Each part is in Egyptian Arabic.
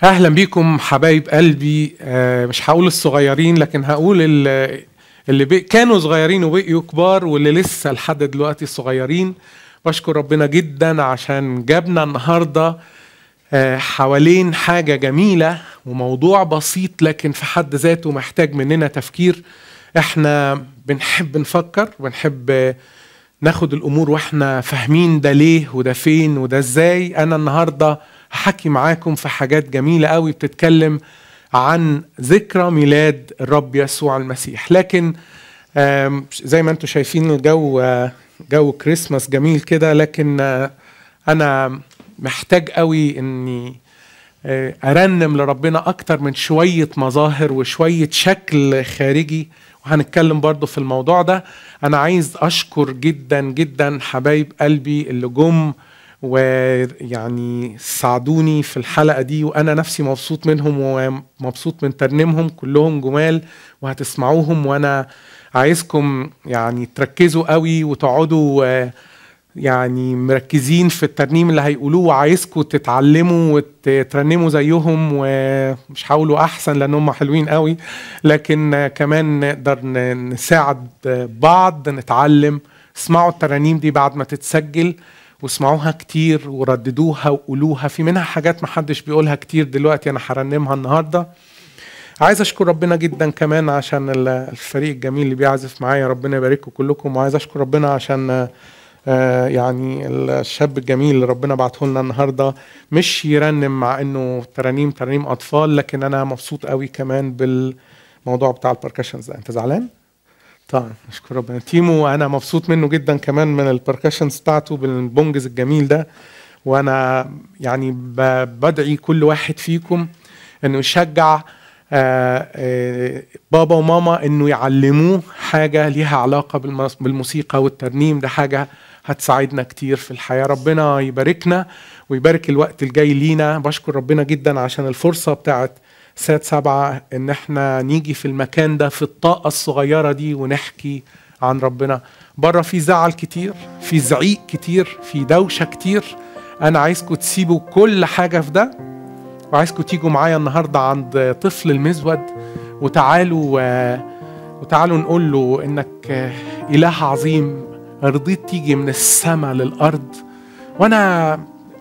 اهلا بيكم حبايب قلبي آه، مش هقول الصغيرين لكن هقول ال- اللي بي كانوا صغيرين وبقيوا كبار واللي لسه لحد دلوقتي صغيرين بشكر ربنا جدا عشان جابنا النهارده آه، حوالين حاجة جميلة وموضوع بسيط لكن في حد ذاته محتاج مننا تفكير احنا بنحب نفكر وبنحب آه، ناخد الامور واحنا فاهمين ده ليه وده فين وده ازاي انا النهارده هحكي معاكم في حاجات جميله قوي بتتكلم عن ذكرى ميلاد الرب يسوع المسيح لكن آم، زي ما انتم شايفين الجو آه، جو كريسماس جميل كده لكن آه، انا محتاج قوي اني آه، ارنم لربنا اكتر من شويه مظاهر وشويه شكل خارجي وهنتكلم برضو في الموضوع ده انا عايز اشكر جدا جدا حبايب قلبي اللي جم ويعني ساعدوني في الحلقه دي وانا نفسي مبسوط منهم ومبسوط من ترنيمهم كلهم جمال وهتسمعوهم وانا عايزكم يعني تركزوا قوي وتقعدوا آه، يعني مركزين في الترنيم اللي هيقولوه وعايزكم تتعلموا وترنموا زيهم ومش هقولوا احسن لان هم حلوين قوي لكن آه، كمان نقدر ن- نساعد آه، بعض نتعلم اسمعوا الترانيم دي بعد ما تتسجل واسمعوها كتير ورددوها وقولوها في منها حاجات محدش بيقولها كتير دلوقتي انا هرنمها النهارده عايز اشكر ربنا جدا كمان عشان ال- الفريق الجميل اللي بيعزف معايا ربنا يبارككم كلكم وعايز اشكر ربنا عشان آه، آه، يعني الشاب الجميل اللي ربنا بعته لنا النهارده مش يرنم مع انه ترانيم ترانيم اطفال لكن انا مبسوط قوي كمان بالموضوع بتاع البركشنز ده انت زعلان؟ طبعا اشكر ربنا تيمو انا مبسوط منه جدا كمان من البركشنز بتاعته بالبونجز الجميل ده وانا يعني ب- بدعي كل واحد فيكم انه يشجع آه، آه، بابا وماما انه يعلموه حاجه ليها علاقه بالمس- بالموسيقى والترنيم ده حاجه هتساعدنا كتير في الحياه ربنا يباركنا ويبارك الوقت الجاي لينا بشكر ربنا جدا عشان الفرصه بتاعت سات سبعة ان احنا نيجي في المكان ده في الطاقة الصغيرة دي ونحكي عن ربنا بره في زعل كتير في زعيق كتير في دوشة كتير انا عايزكم تسيبوا كل حاجة في ده وعايزكم تيجوا معايا النهاردة عند طفل المزود وتعالوا آه، وتعالوا نقول له انك آه، اله عظيم رضيت تيجي من السماء للارض وانا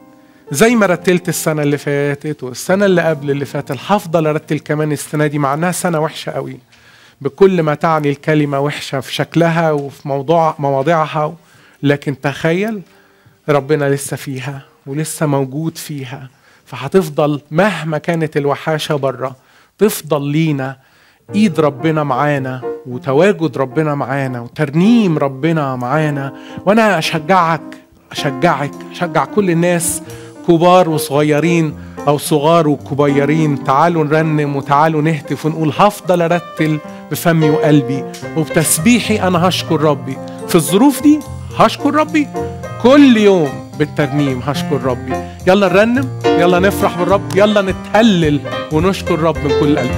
زي ما رتلت السنة اللي فاتت والسنة اللي قبل اللي فاتت هفضل ارتل كمان السنة دي مع انها سنة وحشة قوي بكل ما تعني الكلمة وحشة في شكلها وفي موضوع مواضيعها لكن تخيل ربنا لسه فيها ولسه موجود فيها فهتفضل مهما كانت الوحاشة بره تفضل لينا ايد ربنا معانا وتواجد ربنا معانا وترنيم ربنا معانا وانا اشجعك اشجعك اشجع كل الناس كبار وصغيرين او صغار وكبيرين تعالوا نرنم وتعالوا نهتف ونقول هفضل ارتل بفمي وقلبي وبتسبيحي انا هشكر ربي في الظروف دي هشكر ربي كل يوم بالترنيم هشكر ربي يلا نرنم يلا نفرح بالرب يلا نتهلل ونشكر رب من كل قلب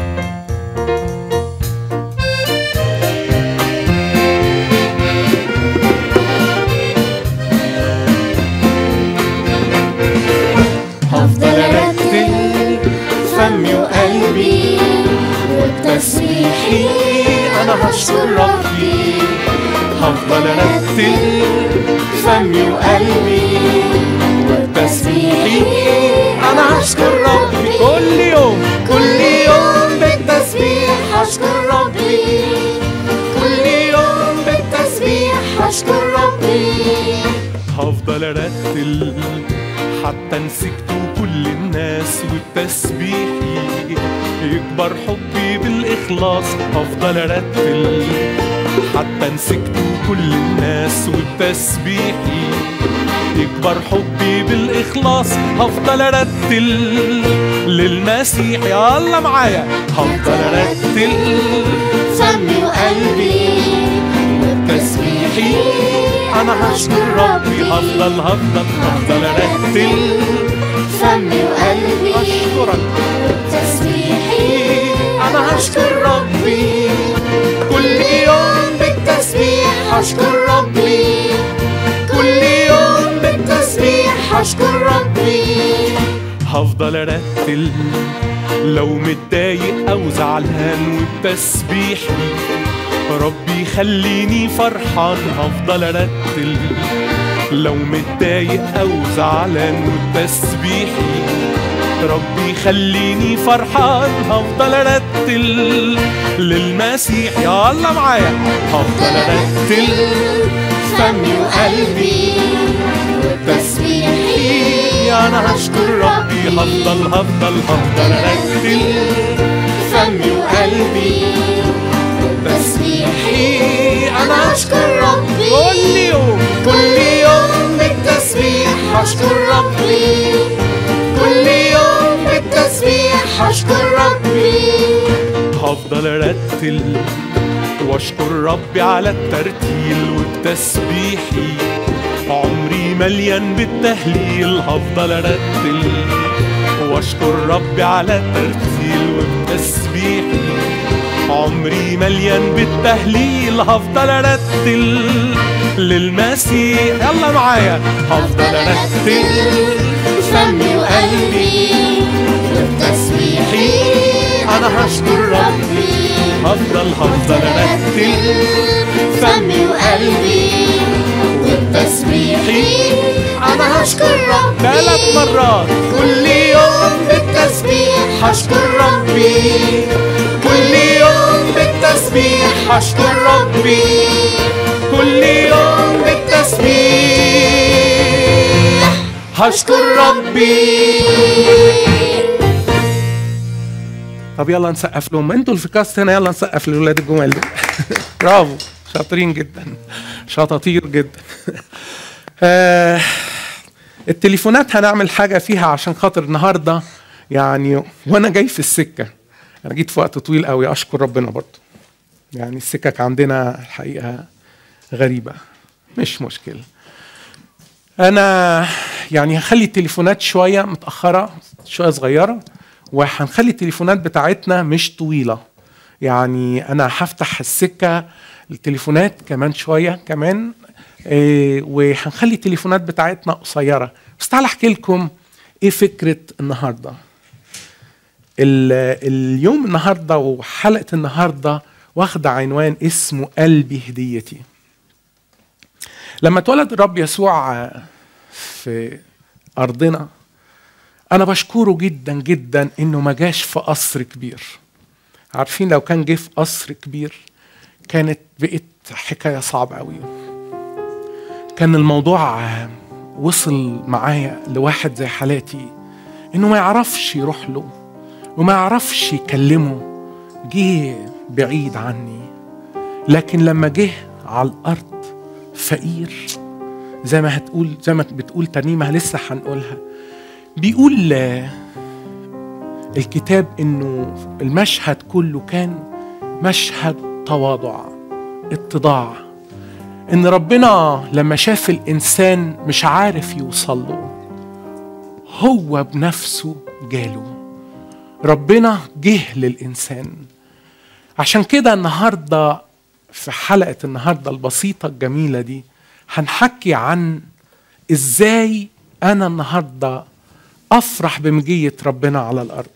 هفضل ارتل فمي وقلبي وبتسبيحي انا هشكر ربي هفضل ارتل فمي وقلبي وبتسبيحي انا هشكر ربي كل يوم كل يوم بالتسبيح هشكر ربي كل يوم بالتسبيح هشكر ربي هفضل ارتل حتى نسيته كل الناس وبتسبيحي يكبر حبي بالاخلاص هفضل ارتل حتى نسيته كل الناس وبتسبيحي يكبر حبي بالاخلاص هفضل ارتل للمسيح يلا معايا هفضل ارتل فمي وقلبي وبتسبيحي انا هشكر ربي هفضل هفضل هفضل ارتل فمي وقلبي اشكرك وبتسبيحي انا هشكر ربي كل يوم بالتسبيح هشكر ربي كل يوم بالتسبيح هشكر ربي هفضل ارتل لو متضايق او زعلان وبتسبيحي ربي خليني فرحان هفضل ارتل لو متضايق او زعلان وبتسبيحي ربي خليني فرحان هفضل ارتل للمسيح يا الله معايا هفضل ارتل فمي وقلبي وتسبيحي انا هشكر ربي هفضل هفضل هفضل ارتل فمي وقلبي وتسبيحي انا هشكر ربي كل يوم كل يوم بالتسبيح هشكر ربي كل يوم بالتسبيح هشكر ربي هفضل ارتل واشكر ربي على الترتيل والتسبيحي عمري مليان بالتهليل هفضل ارتل واشكر ربي على الترتيل والتسبيحي عمري مليان بالتهليل هفضل ارتل للمسيح يلا معايا هفضل ارتل فمي وقلبي وبتسبيحي انا هشكر ربي هفضل هفضل ارتل فمي وقلبي وبتسبيحي انا هشكر ربي ثلاث مرات كل يوم بالتسبيح هشكر ربي كل يوم بالتسبيح هشكر ربي كل يوم بالتسبيح هشكر ربي طب يلا نسقف لهم انتوا اللي في كاست هنا يلا نسقف لولاد الجمال دول برافو شاطرين جدا شطاطير جدا آه التليفونات هنعمل حاجه فيها عشان خاطر النهارده يعني وانا جاي في السكه انا جيت في وقت طويل قوي اشكر ربنا برضه يعني السكك عندنا الحقيقه غريبه مش مشكله انا يعني هخلي التليفونات شويه متاخره شويه صغيره وهنخلي التليفونات بتاعتنا مش طويله يعني انا هفتح السكه التليفونات كمان شويه كمان إيه وهنخلي التليفونات بتاعتنا قصيره بس تعالى احكي لكم ايه فكره النهارده ال- اليوم النهارده وحلقه النهارده واخده عنوان اسمه قلبي هديتي لما اتولد الرب يسوع في ارضنا انا بشكره جدا جدا انه ما جاش في قصر كبير عارفين لو كان جه في قصر كبير كانت بقت حكايه صعبه قوي كان الموضوع وصل معايا لواحد زي حالاتي انه ما يعرفش يروح له وما يعرفش يكلمه جه بعيد عني لكن لما جه على الارض فقير زي ما هتقول زي ما بتقول ترنيمه لسه هنقولها بيقول آه، الكتاب انه المشهد كله كان مشهد تواضع اتضاع ان ربنا لما شاف الانسان مش عارف يوصل له هو بنفسه جاله ربنا جه للانسان عشان كده النهارده في حلقه النهارده البسيطه الجميله دي هنحكي عن ازاي انا النهارده افرح بمجيه ربنا على الارض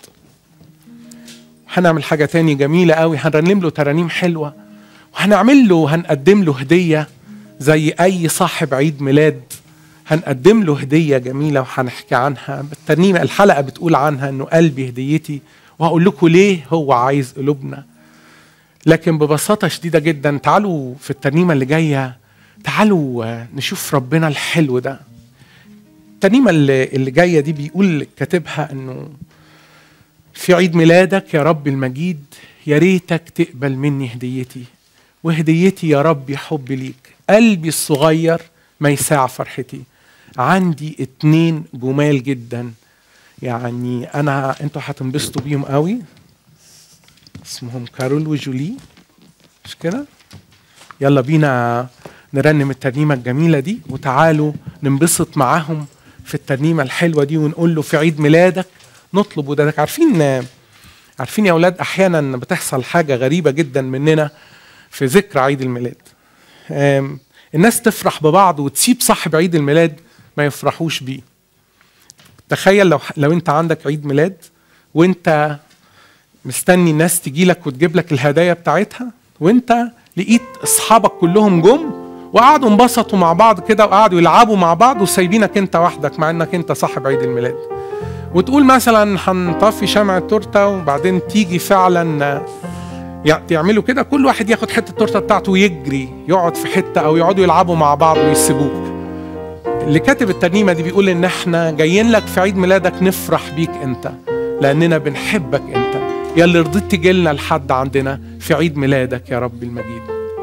هنعمل حاجه تاني جميله قوي هنرنم له ترانيم حلوه وهنعمل له هنقدم له هديه زي اي صاحب عيد ميلاد هنقدم له هديه جميله وهنحكي عنها الترنيمه الحلقه بتقول عنها انه قلبي هديتي وهقول لكم ليه هو عايز قلوبنا لكن ببساطه شديده جدا تعالوا في الترنيمه اللي جايه تعالوا آه، نشوف ربنا الحلو ده الترنيمه اللي, اللي جايه دي بيقول كاتبها انه في عيد ميلادك يا رب المجيد يا ريتك تقبل مني هديتي وهديتي يا ربي حبي ليك قلبي الصغير ما يساع فرحتي عندي اتنين جمال جدا يعني انا انتوا هتنبسطوا بيهم قوي اسمهم كارول وجولي مش كده يلا بينا نرنم الترنيمه الجميله دي وتعالوا ننبسط معاهم في الترنيمه الحلوه دي ونقول له في عيد ميلادك نطلب ودادك عارفين عارفين يا اولاد احيانا بتحصل حاجه غريبه جدا مننا في ذكرى عيد الميلاد آم، الناس تفرح ببعض وتسيب صاحب عيد الميلاد ما يفرحوش بيه تخيل لو لو انت عندك عيد ميلاد وانت مستني الناس تجي لك وتجيب لك الهدايا بتاعتها وانت لقيت اصحابك كلهم جم وقعدوا انبسطوا مع بعض كده وقعدوا يلعبوا مع بعض وسايبينك انت وحدك مع انك انت صاحب عيد الميلاد وتقول مثلا هنطفي شمع التورته وبعدين تيجي فعلا يعني تعملوا كده كل واحد ياخد حته التورته بتاعته ويجري يقعد في حته او يقعدوا يلعبوا مع بعض ويسيبوك اللي كاتب الترنيمه دي بيقول ان احنا جايين لك في عيد ميلادك نفرح بيك انت لاننا بنحبك انت يا اللي رضيت تجي لنا لحد عندنا في عيد ميلادك يا رب المجيد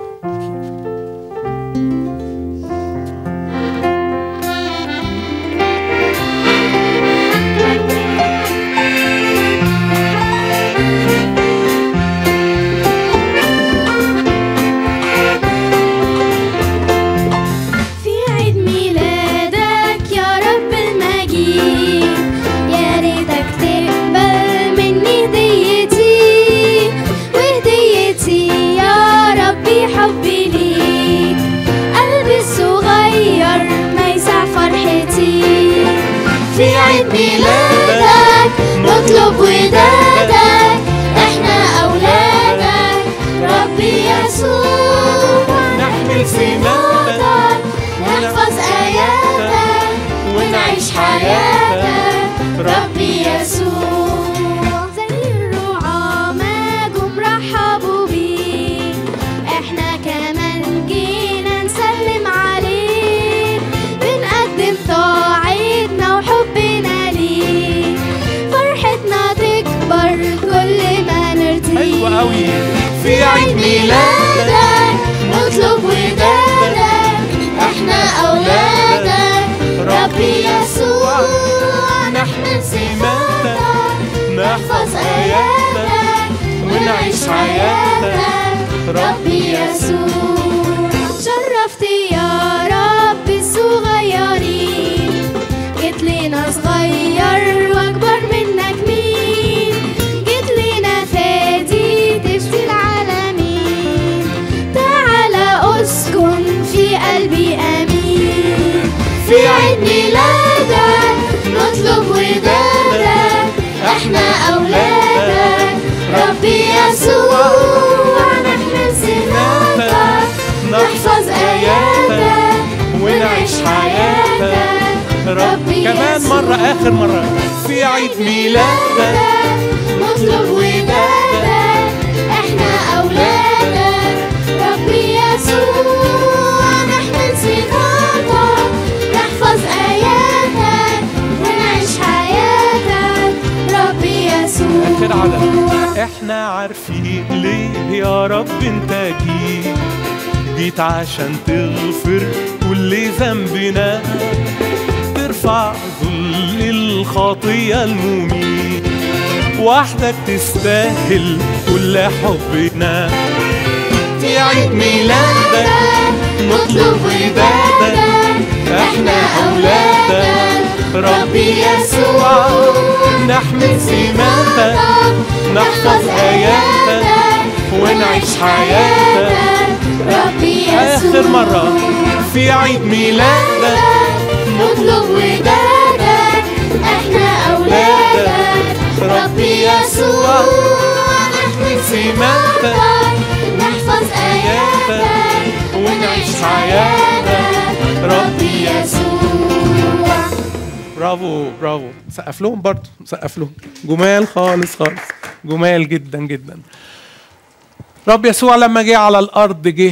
في عيد ميلادك يا رب المجيد يا ريتك تقبل مني هديتي وهديتي يا ربي حبي ليك قلبي الصغير ما يسع فرحتي في عيد ميلادك نطلب ودادك احنا اولادك ربي يسوع نحمل سماتك نحفظ اياتك ونعيش حياتك ربي يسوع زي الرعاة ما جم رحبوا بيك احنا كمان جينا نسلم عليك بنقدم طاعتنا وحبنا ليك فرحتنا تكبر كل ما نرتيك حلو قوي في عيد ميلادك نطلب ودادك احنا اولادك ربي يسوع نحمل سماتك نحفظ اياتك ونعيش حياتك ربي يسوع شرفت يا رب الصغيرين جيت لينا صغير واكبر منك مين جيت لينا فادي تفدي العالمين تعالى اسكن في قلبي امين في عيد ميلادك نطلب ودادك احنا اولادك ربي يسوع نحمل سماتك نحفظ اياتك ونعيش حياتك ربي كمان يسوع مرة آخر مرة في عيد ميلادك نطلب ودادك احنا اولادك ربي يسوع نحمل صفاتك نحفظ اياتك ونعيش حياتك ربي يسوع آخر عدد احنا عارفين ليه يا رب انت جيت جيت عشان تغفر كل ذنبنا ترفع ذل الخطية المميت وحدك تستاهل كل حبنا في عيد ميلادك نطلب ودادك احنا اولادك ربي يسوع نحمل سماتك نحفظ اياتك ونعيش حياتك ربي يسوع اخر مرة في عيد ميلادك نطلب ودادك احنا اولادك ربي يسوع نحمل سماتك نحفظ اياتك ونعيش حياتك ربي يسوع برافو برافو سقف لهم برضه سقف لهم جمال خالص خالص جمال جدا جدا رب يسوع لما جه على الارض جه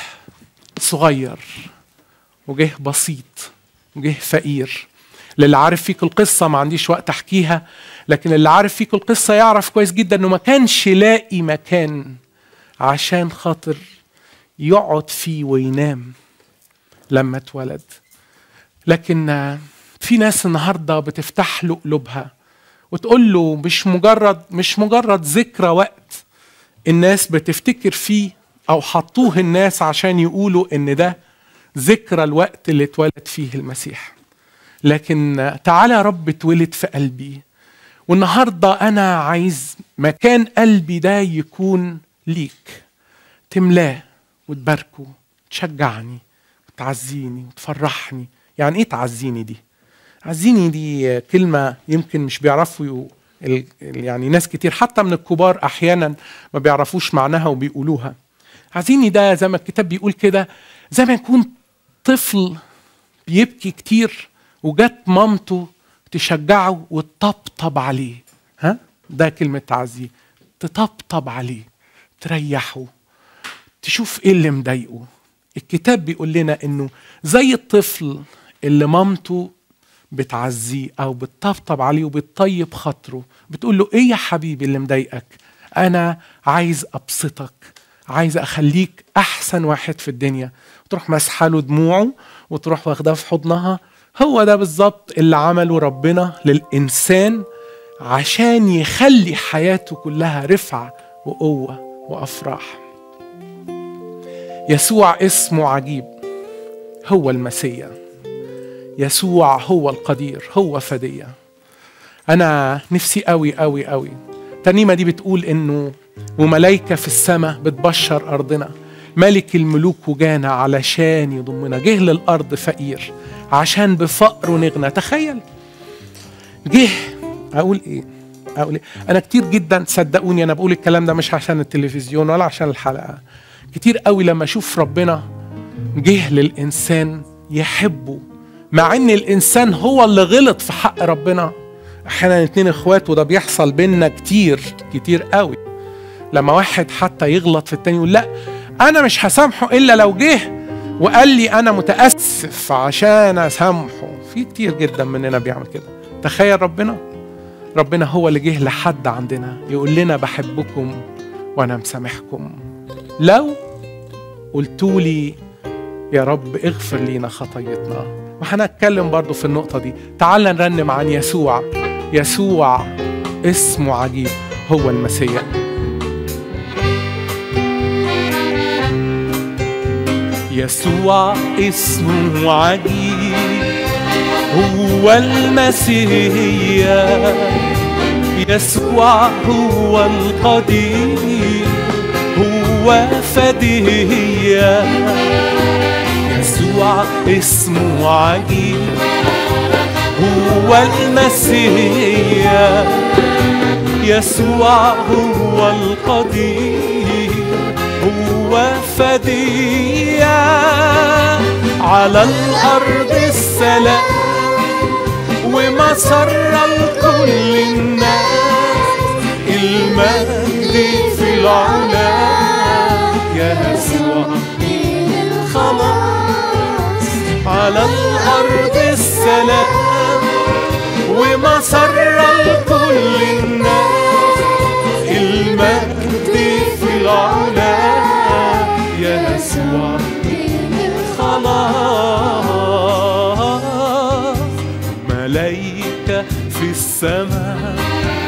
صغير وجه بسيط وجه فقير للي عارف فيك القصة ما عنديش وقت أحكيها لكن اللي عارف فيك القصة يعرف كويس جدا إنه ما كانش لاقي مكان عشان خاطر يقعد فيه وينام لما اتولد لكن آه، في ناس النهارده بتفتح له قلوبها وتقول له مش مجرد مش مجرد ذكرى وقت الناس بتفتكر فيه او حطوه الناس عشان يقولوا ان ده ذكرى الوقت اللي اتولد فيه المسيح لكن آه، تعالى يا رب اتولد في قلبي والنهارده انا عايز مكان قلبي ده يكون ليك تملاه وتباركه تشجعني وتعزيني وتفرحني يعني ايه تعزيني دي عايزيني دي كلمة يمكن مش بيعرفوا ال- ال- يعني ناس كتير حتى من الكبار أحيانا ما بيعرفوش معناها وبيقولوها عايزيني ده زي ما الكتاب بيقول كده زي ما يكون طفل بيبكي كتير وجت مامته تشجعه وتطبطب عليه ها ده كلمة تعزيه تطبطب عليه تريحه تشوف ايه اللي مضايقه الكتاب بيقول لنا انه زي الطفل اللي مامته بتعزيه او بتطبطب عليه وبتطيب خاطره بتقول له ايه يا حبيبي اللي مضايقك انا عايز ابسطك عايز اخليك احسن واحد في الدنيا وتروح مسحه له دموعه وتروح واخداه في حضنها هو ده بالظبط اللي عمله ربنا للانسان عشان يخلي حياته كلها رفعه وقوه وافراح يسوع اسمه عجيب هو المسيا يسوع هو القدير هو فدية أنا نفسي قوي قوي قوي الترنيمة دي بتقول إنه وملايكة في السماء بتبشر أرضنا ملك الملوك وجانا علشان يضمنا جه للأرض فقير عشان بفقره نغنى تخيل جه أقول إيه أقول إيه أنا كتير جدا صدقوني أنا بقول الكلام ده مش عشان التلفزيون ولا عشان الحلقة كتير قوي لما أشوف ربنا جه للإنسان يحبه مع ان الانسان هو اللي غلط في حق ربنا احيانا اتنين اخوات وده بيحصل بينا كتير كتير قوي لما واحد حتى يغلط في التاني يقول لا انا مش هسامحه الا لو جه وقال لي انا متاسف عشان اسامحه في كتير جدا مننا بيعمل كده تخيل ربنا ربنا هو اللي جه لحد عندنا يقول لنا بحبكم وانا مسامحكم لو قلتوا لي يا رب اغفر لينا خطايتنا وهنتكلم برضو في النقطة دي تعال نرنم عن يسوع يسوع اسمه عجيب هو المسيح يسوع اسمه عجيب هو المسيح يسوع هو القدير هو فدية يسوع اسمه عجيب هو المسيح يسوع هو القدير هو فدية على الأرض السلام ومسر لكل الناس المجد في العلا يا يسوع خلاص على الأرض السلام ومسر لكل الناس المجد في العلا يا يسوع خلاص ملايكة في السماء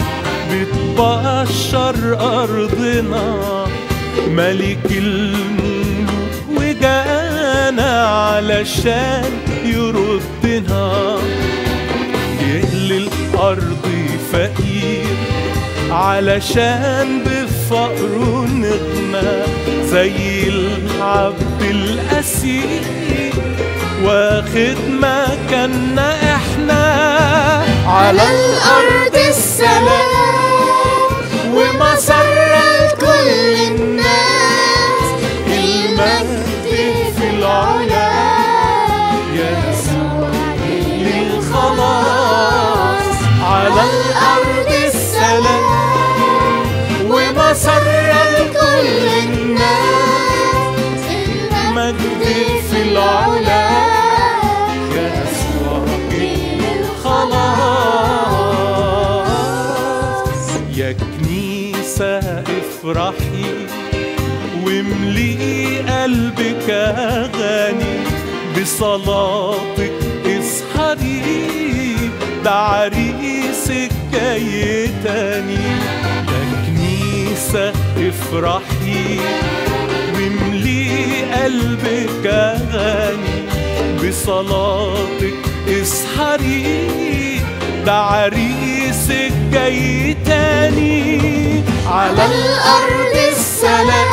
بتبشر أرضنا ملك الملوك وجانا علشان يردنا يهل الأرض فقير علشان بفقره نغنى زي العبد الأسير واخد مكاننا احنا على الأرض السلام ومسر كل الناس المجد في العلا يسوع للخلاص على الأرض السلام ومسر كل الناس المجد في العلا يسوع للخلاص يا كنيسة افرحي واملي قلبك أغاني بصلاتك اسحري ده عريسك جاي تاني يا كنيسة افرحي واملي قلبك أغاني بصلاتك اسحري ده عريسك جاي تاني على الأرض السلام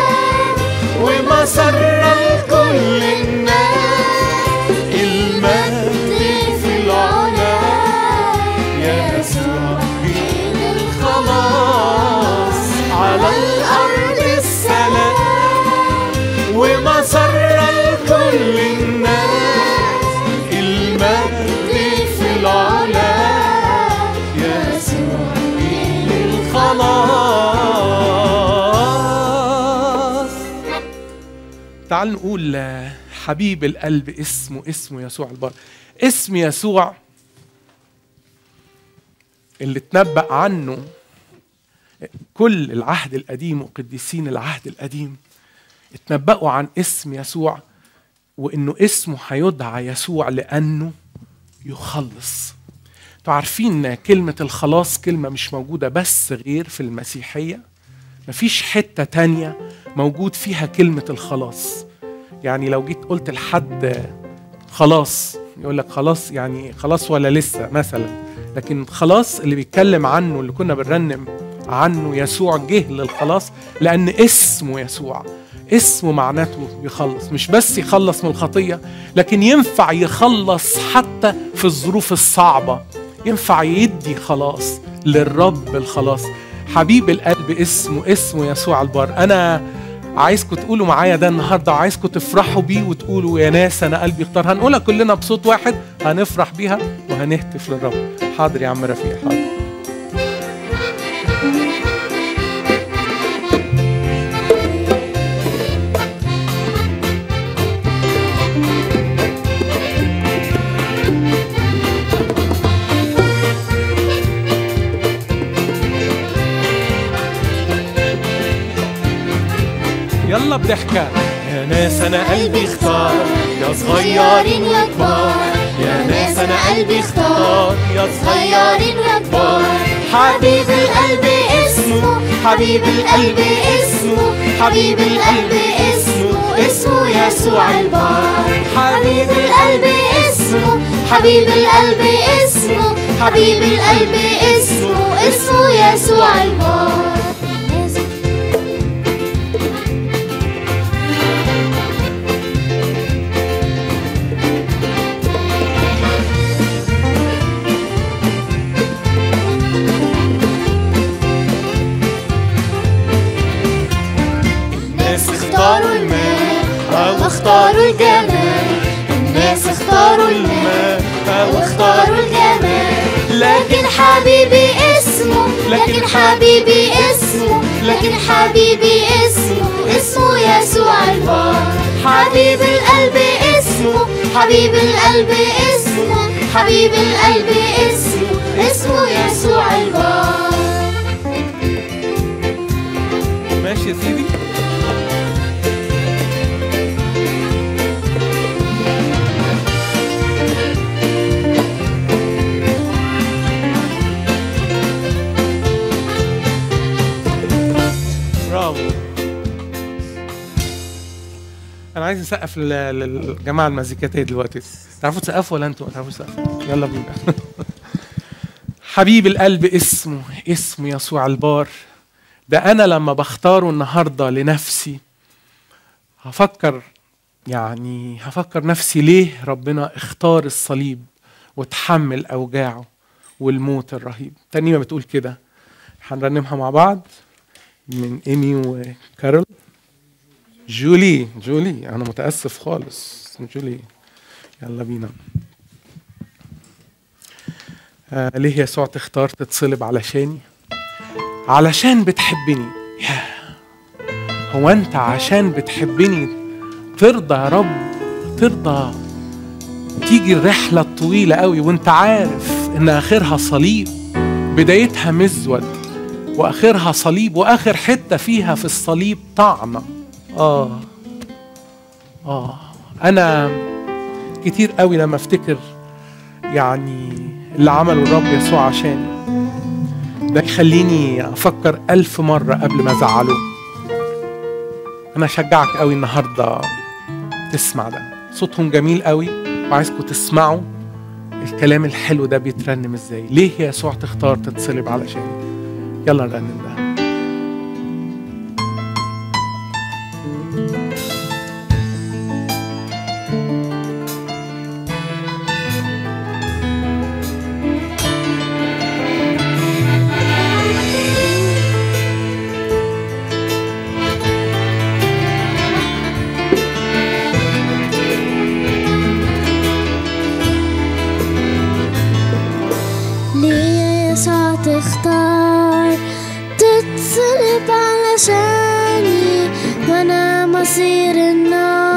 ومسر لكل الناس المجد في العلا تعال نقول آه، حبيب القلب اسمه اسمه يسوع البار اسم يسوع اللي اتنبأ عنه كل العهد القديم وقديسين العهد القديم اتنبأوا عن اسم يسوع وانه اسمه هيدعى يسوع لانه يخلص انتوا عارفين كلمة الخلاص كلمة مش موجودة بس غير في المسيحية مفيش حتة تانية موجود فيها كلمة الخلاص يعني لو جيت قلت لحد خلاص يقول لك خلاص يعني خلاص ولا لسه مثلا لكن خلاص اللي بيتكلم عنه اللي كنا بنرنم عنه يسوع جه للخلاص لأن اسمه يسوع اسمه معناته يخلص مش بس يخلص من الخطية لكن ينفع يخلص حتى في الظروف الصعبة ينفع يدي خلاص للرب الخلاص حبيب القلب اسمه اسمه يسوع البار أنا عايزكم تقولوا معايا ده النهارده وعايزكم تفرحوا بيه وتقولوا يا ناس انا قلبي اختار هنقولها كلنا بصوت واحد هنفرح بيها وهنهتف للرب حاضر يا عم رفيق حاضر يلا بضحكة يا ناس انا قلبي اختار يا صغيرين يا كبار يا ناس انا قلبي اختار يا صغيرين يا كبار حبيب القلب اسمه حبيب القلب اسمه حبيب القلب اسمه اسمه يسوع البار حبيب القلب اسمه حبيب القلب اسمه حبيب القلب اسمه اسمه يسوع البار الناس اختاروا المال أو اختاروا الجمال الناس اختاروا المال أو اختاروا الجمال لكن حبيبي اسمه لكن حبيبي اسمه لكن حبيبي اسمه اسمه يسوع البار حبيب القلب اسمه حبيب القلب اسمه حبيب القلب اسمه اسمه يسوع البار ماشي يا سيدي برافو انا عايز اسقف لل- للجماعه المزيكاتيه دلوقتي تعرفوا تسقفوا ولا انتوا ما تعرفوش تسقفوا يلا بينا حبيب القلب اسمه اسمه يسوع البار ده انا لما بختاره النهارده لنفسي هفكر يعني هفكر نفسي ليه ربنا اختار الصليب وتحمل اوجاعه والموت الرهيب ترنيمه بتقول كده هنرنمها مع بعض من ايمي وكارول جولي جولي انا متاسف خالص جولي يلا بينا آه ليه يسوع تختار تتصلب علشاني علشان بتحبني ياه. هو انت عشان بتحبني ترضى يا رب ترضى تيجي الرحلة الطويلة قوي وانت عارف ان اخرها صليب بدايتها مزود واخرها صليب واخر حتة فيها في الصليب طعنة اه اه انا كتير قوي لما افتكر يعني اللي عمله الرب يسوع عشاني ده يخليني افكر الف مرة قبل ما ازعله انا اشجعك قوي النهاردة تسمع ده صوتهم جميل قوي وعايزكم تسمعوا الكلام الحلو ده بيترنم ازاي ليه يسوع تختار تتصلب علشان يلا نرنم ده ليه يسوع تختار تتصلب علشاني وانا مصير النار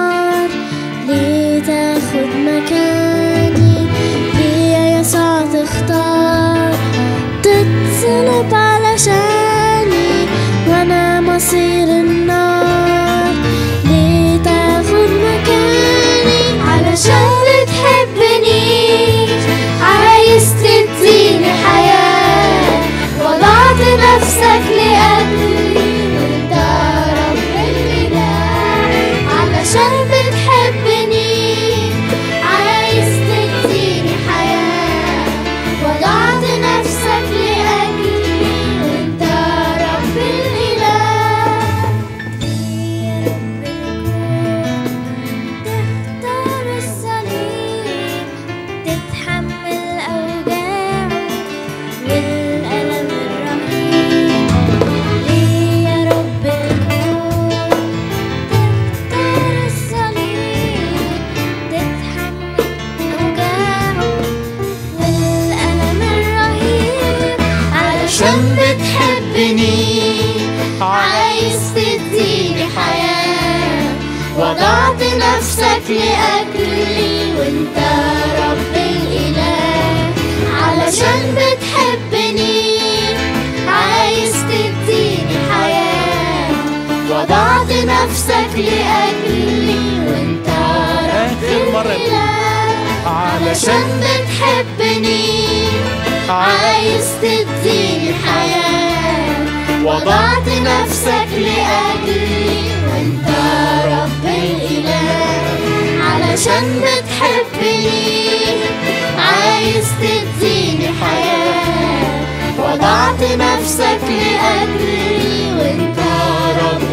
تختار تتصلب علشاني وانا مصير النار ليه تاخد مكاني علشان بتحبني عايز تديني حياة وضعت نفسك لأجلي وانت رب الإله علشان بتحبني عايز تديني حياة وضعت نفسك لأجلي وانت رب الإله يا رب الكون تختار الصليب تتحمل أوجاعه والألم الرهيب ليه يا رب الكون تختار الصليب تتحمل أوجاعه والألم الرهيب علشان بتحبني عايز تديني حياة وضعت نفسك لأجلي وانت رب الإله علشان بتحبني عايز تديني حياة وضعت نفسك لأجلي وانت رب آخر مرة. الإله علشان بتحبني عايز تديني حياة وضعت نفسك لأجلي وانت رب الإله علشان بتحبني عايز تديني حياة وضعت نفسك لأجلي وانت رب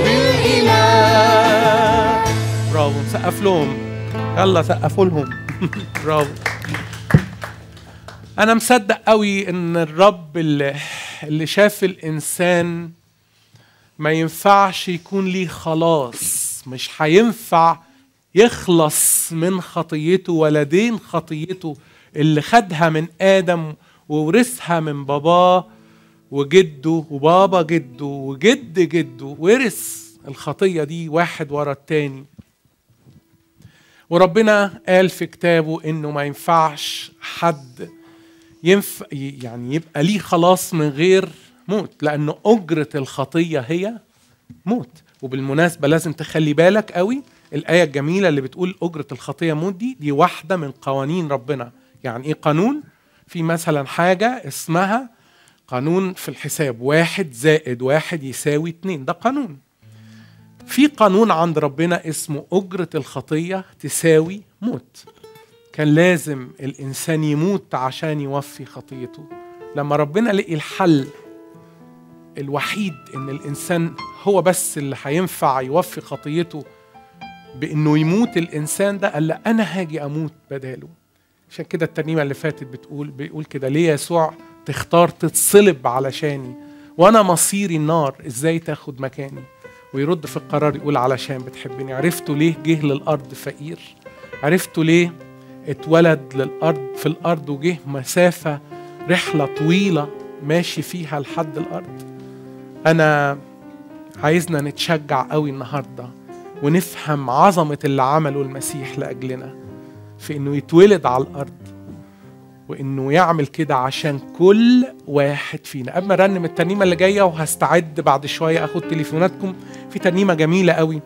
الإله برافو نسقف لهم يلا سقفوا لهم برافو انا مصدق قوي ان الرب اللي, اللي شاف الانسان ما ينفعش يكون ليه خلاص مش هينفع يخلص من خطيته ولا دين خطيته اللي خدها من ادم وورثها من باباه وجده وبابا جده وجد جده ورث الخطيه دي واحد ورا التاني وربنا قال في كتابه انه ما ينفعش حد ينفع يعني يبقى ليه خلاص من غير موت لأن أجرة الخطية هي موت وبالمناسبة لازم تخلي بالك قوي الآية الجميلة اللي بتقول أجرة الخطية موت دي دي واحدة من قوانين ربنا يعني إيه قانون في مثلا حاجة اسمها قانون في الحساب واحد زائد واحد يساوي اتنين ده قانون في قانون عند ربنا اسمه أجرة الخطية تساوي موت كان لازم الإنسان يموت عشان يوفي خطيته لما ربنا لقي الحل الوحيد ان الانسان هو بس اللي هينفع يوفي خطيته بانه يموت الانسان ده قال لا انا هاجي اموت بداله عشان كده الترنيمه اللي فاتت بتقول بيقول كده ليه يسوع تختار تتصلب علشاني وانا مصيري النار ازاي تاخد مكاني ويرد في القرار يقول علشان بتحبني عرفتوا ليه جه للارض فقير عرفتوا ليه اتولد للارض في الارض وجه مسافه رحله طويله ماشي فيها لحد الارض انا عايزنا نتشجع قوي النهارده ونفهم عظمه اللي عمله المسيح لاجلنا في انه يتولد على الارض وانه يعمل كده عشان كل واحد فينا قبل ما ارنم الترنيمه اللي جايه وهستعد بعد شويه اخد تليفوناتكم في ترنيمه جميله قوي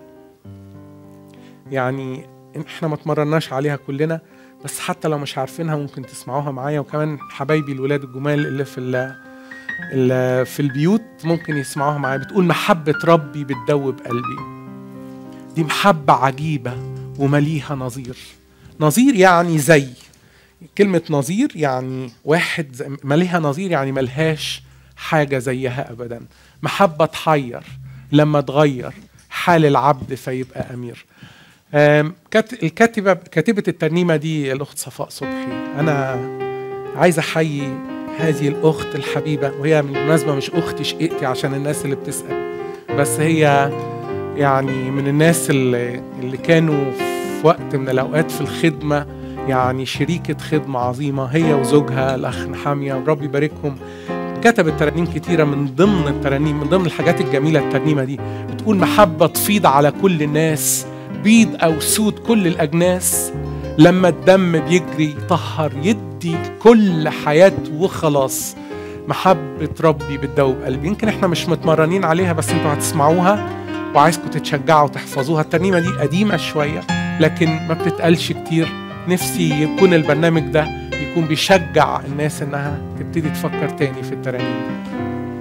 يعني احنا ما اتمرناش عليها كلنا بس حتى لو مش عارفينها ممكن تسمعوها معايا وكمان حبايبي الولاد الجمال اللي في ال ال في البيوت ممكن يسمعوها معايا بتقول محبة ربي بتدوب قلبي دي محبة عجيبة ومليها نظير نظير يعني زي كلمة نظير يعني واحد زي مليها نظير يعني ملهاش حاجة زيها أبدا محبة تحير لما تغير حال العبد فيبقى أمير آم، كات- الكاتبة كاتبة الترنيمة دي الأخت صفاء صبحي أنا عايز أحيي هذه الأخت الحبيبة وهي بالمناسبة مش أختي شقيقتي عشان الناس اللي بتسأل بس هي يعني من الناس اللي, اللي كانوا في وقت من الأوقات في الخدمة يعني شريكة خدمة عظيمة هي وزوجها الأخ نحامية ورب يباركهم كتبت ترانيم كتيرة من ضمن الترانيم من ضمن الحاجات الجميلة الترنيمة دي بتقول محبة تفيض على كل الناس بيض أو سود كل الأجناس لما الدم بيجري يطهر يدي كل حياة وخلاص محبة ربي بتدوب قلبي يمكن احنا مش متمرنين عليها بس انتوا هتسمعوها وعايزكم تتشجعوا وتحفظوها الترنيمة دي قديمة شوية لكن ما بتتقالش كتير نفسي يكون البرنامج ده يكون بيشجع الناس انها تبتدي تفكر تاني في الترانيم دي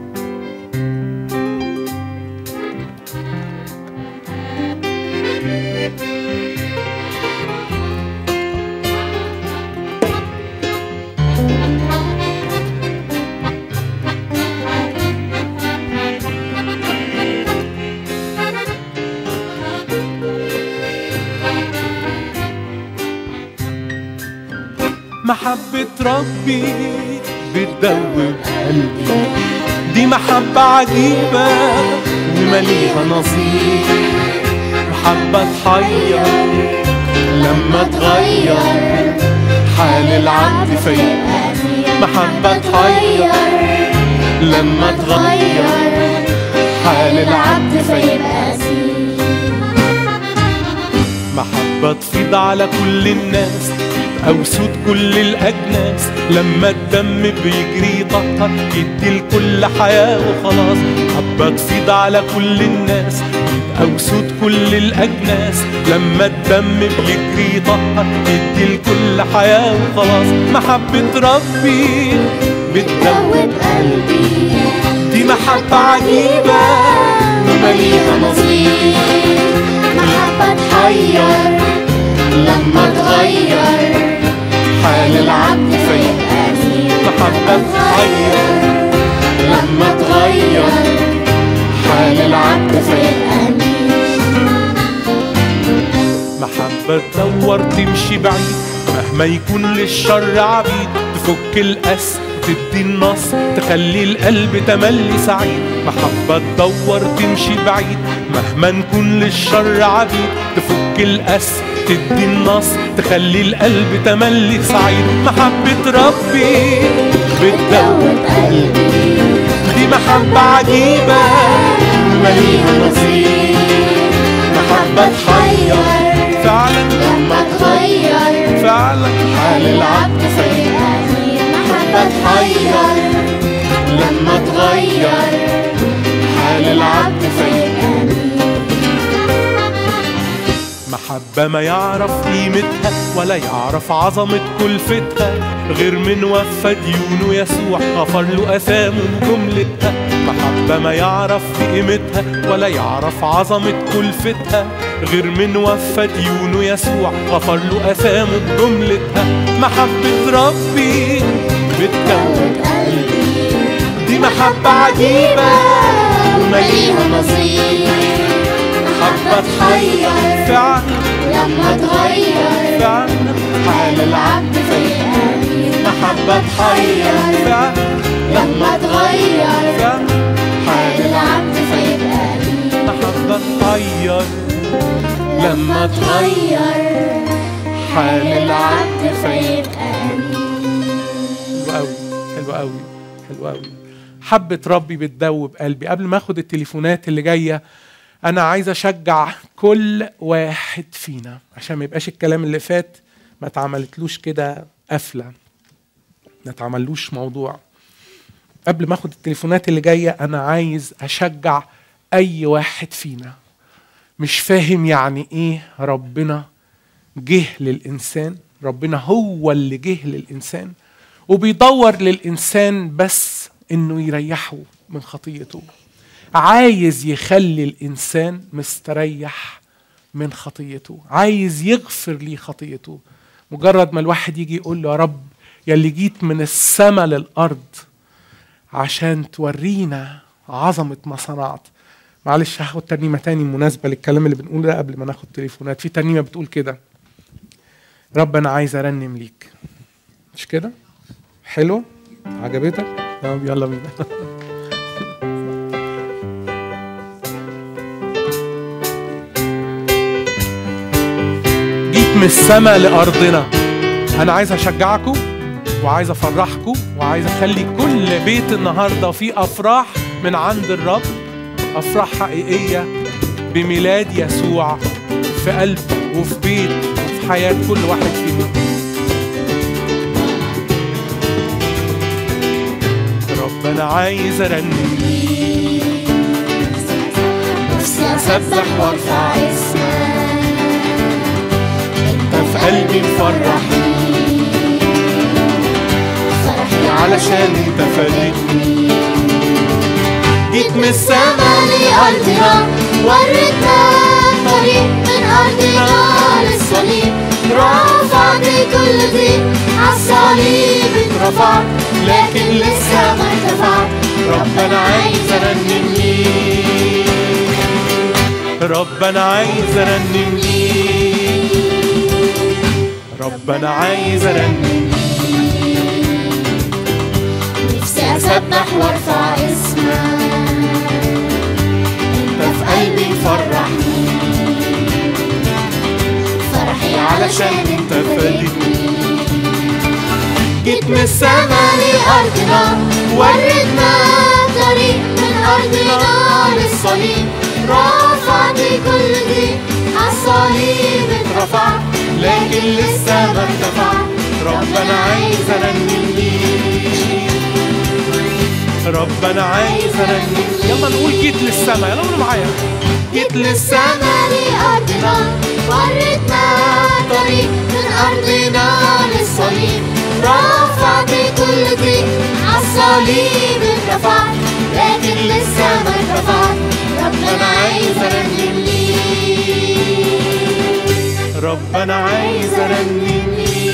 محبة ربي بتدوب قلبي دي محبة عجيبة ومليها نصيب محبة تحير لما تغير حال العبد فيبقى محبة تحير لما تغير حال العبد فيبقى محبة تفيض على كل الناس أو سود كل الأجناس لما الدم بيجري يطهر يدي لكل حياة وخلاص محبة تفيض على كل الناس أو سود كل الأجناس لما الدم بيجري يطهر يدي لكل حياة وخلاص محبة ربي بتدوب دوب قلبي دي محبة عجيبة ومليها نصيب محبة تحير لما تغير حال العبد فيبقى أمير محبة تحير لما تغير حال العبد فيبقى أمير محبة تدور تمشي بعيد مهما يكون للشر عبيد تفك الأس تدي النص تخلي القلب تملي سعيد محبة تدور تمشي بعيد مهما نكون للشر عبيد تفك الأس تدي النص تخلي القلب تملي سعيد محبة ربي بتدوب دوب قلبي دي محبة عجيبة مليها نصيب محبة تحير فعلا لما تغير فعلا حال العبد فيبقى أمير محبة تحير لما تغير حال العبد فيبقى أمير محبة ما يعرف قيمتها ولا يعرف عظمة كلفتها غير من وفى ديونه يسوع غفر له أثامه وجملتها محبة ما يعرف قيمتها ولا يعرف عظمة كلفتها غير من وفى ديونه يسوع غفر له أثامه بجملتها محبة ربي بتكون دوب قلبي دي محبة عجيبة ومليها نصيب محبة تحير فعلا لما تغير فعلا حال العبد فيبقى أمير محبة تحير فعلا لما تغير فعلا حال العبد فيبقى أمير محبة تغير لما تغير حال العبد فيبقى أمير حلو قوي حلو قوي حلو قوي حبة ربي بتدوب قلبي قبل ما اخد التليفونات اللي جاية انا عايز اشجع كل واحد فينا عشان ما يبقاش الكلام اللي فات ما اتعملتلوش كده قفلة ما اتعملوش موضوع قبل ما اخد التليفونات اللي جاية انا عايز اشجع اي واحد فينا مش فاهم يعني ايه ربنا جه للإنسان ربنا هو اللي جه للإنسان وبيدور للإنسان بس إنه يريحه من خطيته عايز يخلي الإنسان مستريح من خطيته عايز يغفر ليه خطيته مجرد ما الواحد يجي يقول له يا رب يا اللي جيت من السماء للأرض عشان تورينا عظمة ما صنعت معلش هاخد ترنيمة تاني مناسبة للكلام اللي بنقوله ده قبل ما ناخد تليفونات في ترنيمة بتقول كده رب أنا عايز أرنم ليك مش كده؟ حلو؟ عجبتك؟ طب يلا بينا جيت من السماء لأرضنا أنا عايز أشجعكم وعايز أفرحكم وعايز أخلي كل بيت النهاردة فيه أفراح من عند الرب أفراح حقيقية بميلاد يسوع في قلب وفي بيت وفي حياة كل واحد فينا ربنا عايز ارنم نفسي أسبح وأرفع اسمك انت في قلبي مفرحني فرحي علشان انت فادتني جيت من السما السما لأرضنا وريتنا طريق من أرضنا للصليب رفعت كل ضيق عالصليب اترفعت لكن لسه ما ارتفعت ربنا عايز ارنم ليك ربنا عايز ارنم ليك ربنا عايز ارنم نفسي أسبح وأرفع اسمك أنت في قلبي مفرحني فرحي علشان أنت فادتني جيت من السما لأرضنا وريتنا طريق من أرضنا للصليب رفعت كل ضيق عالصليب اترفعت لكن لسه ما ارتفعت ربنا عايز أرنم ليك ربنا عايز ارنم يلا نقول جيت للسما يلا قولوا معايا جيت للسما لأرضنا وريتنا طريق من أرضنا للصليب رفعت كل ضيق عالصليب اترفعت لكن لسه ما ارتفعت ربنا عايز أرنم ليك ربنا عايز ارنم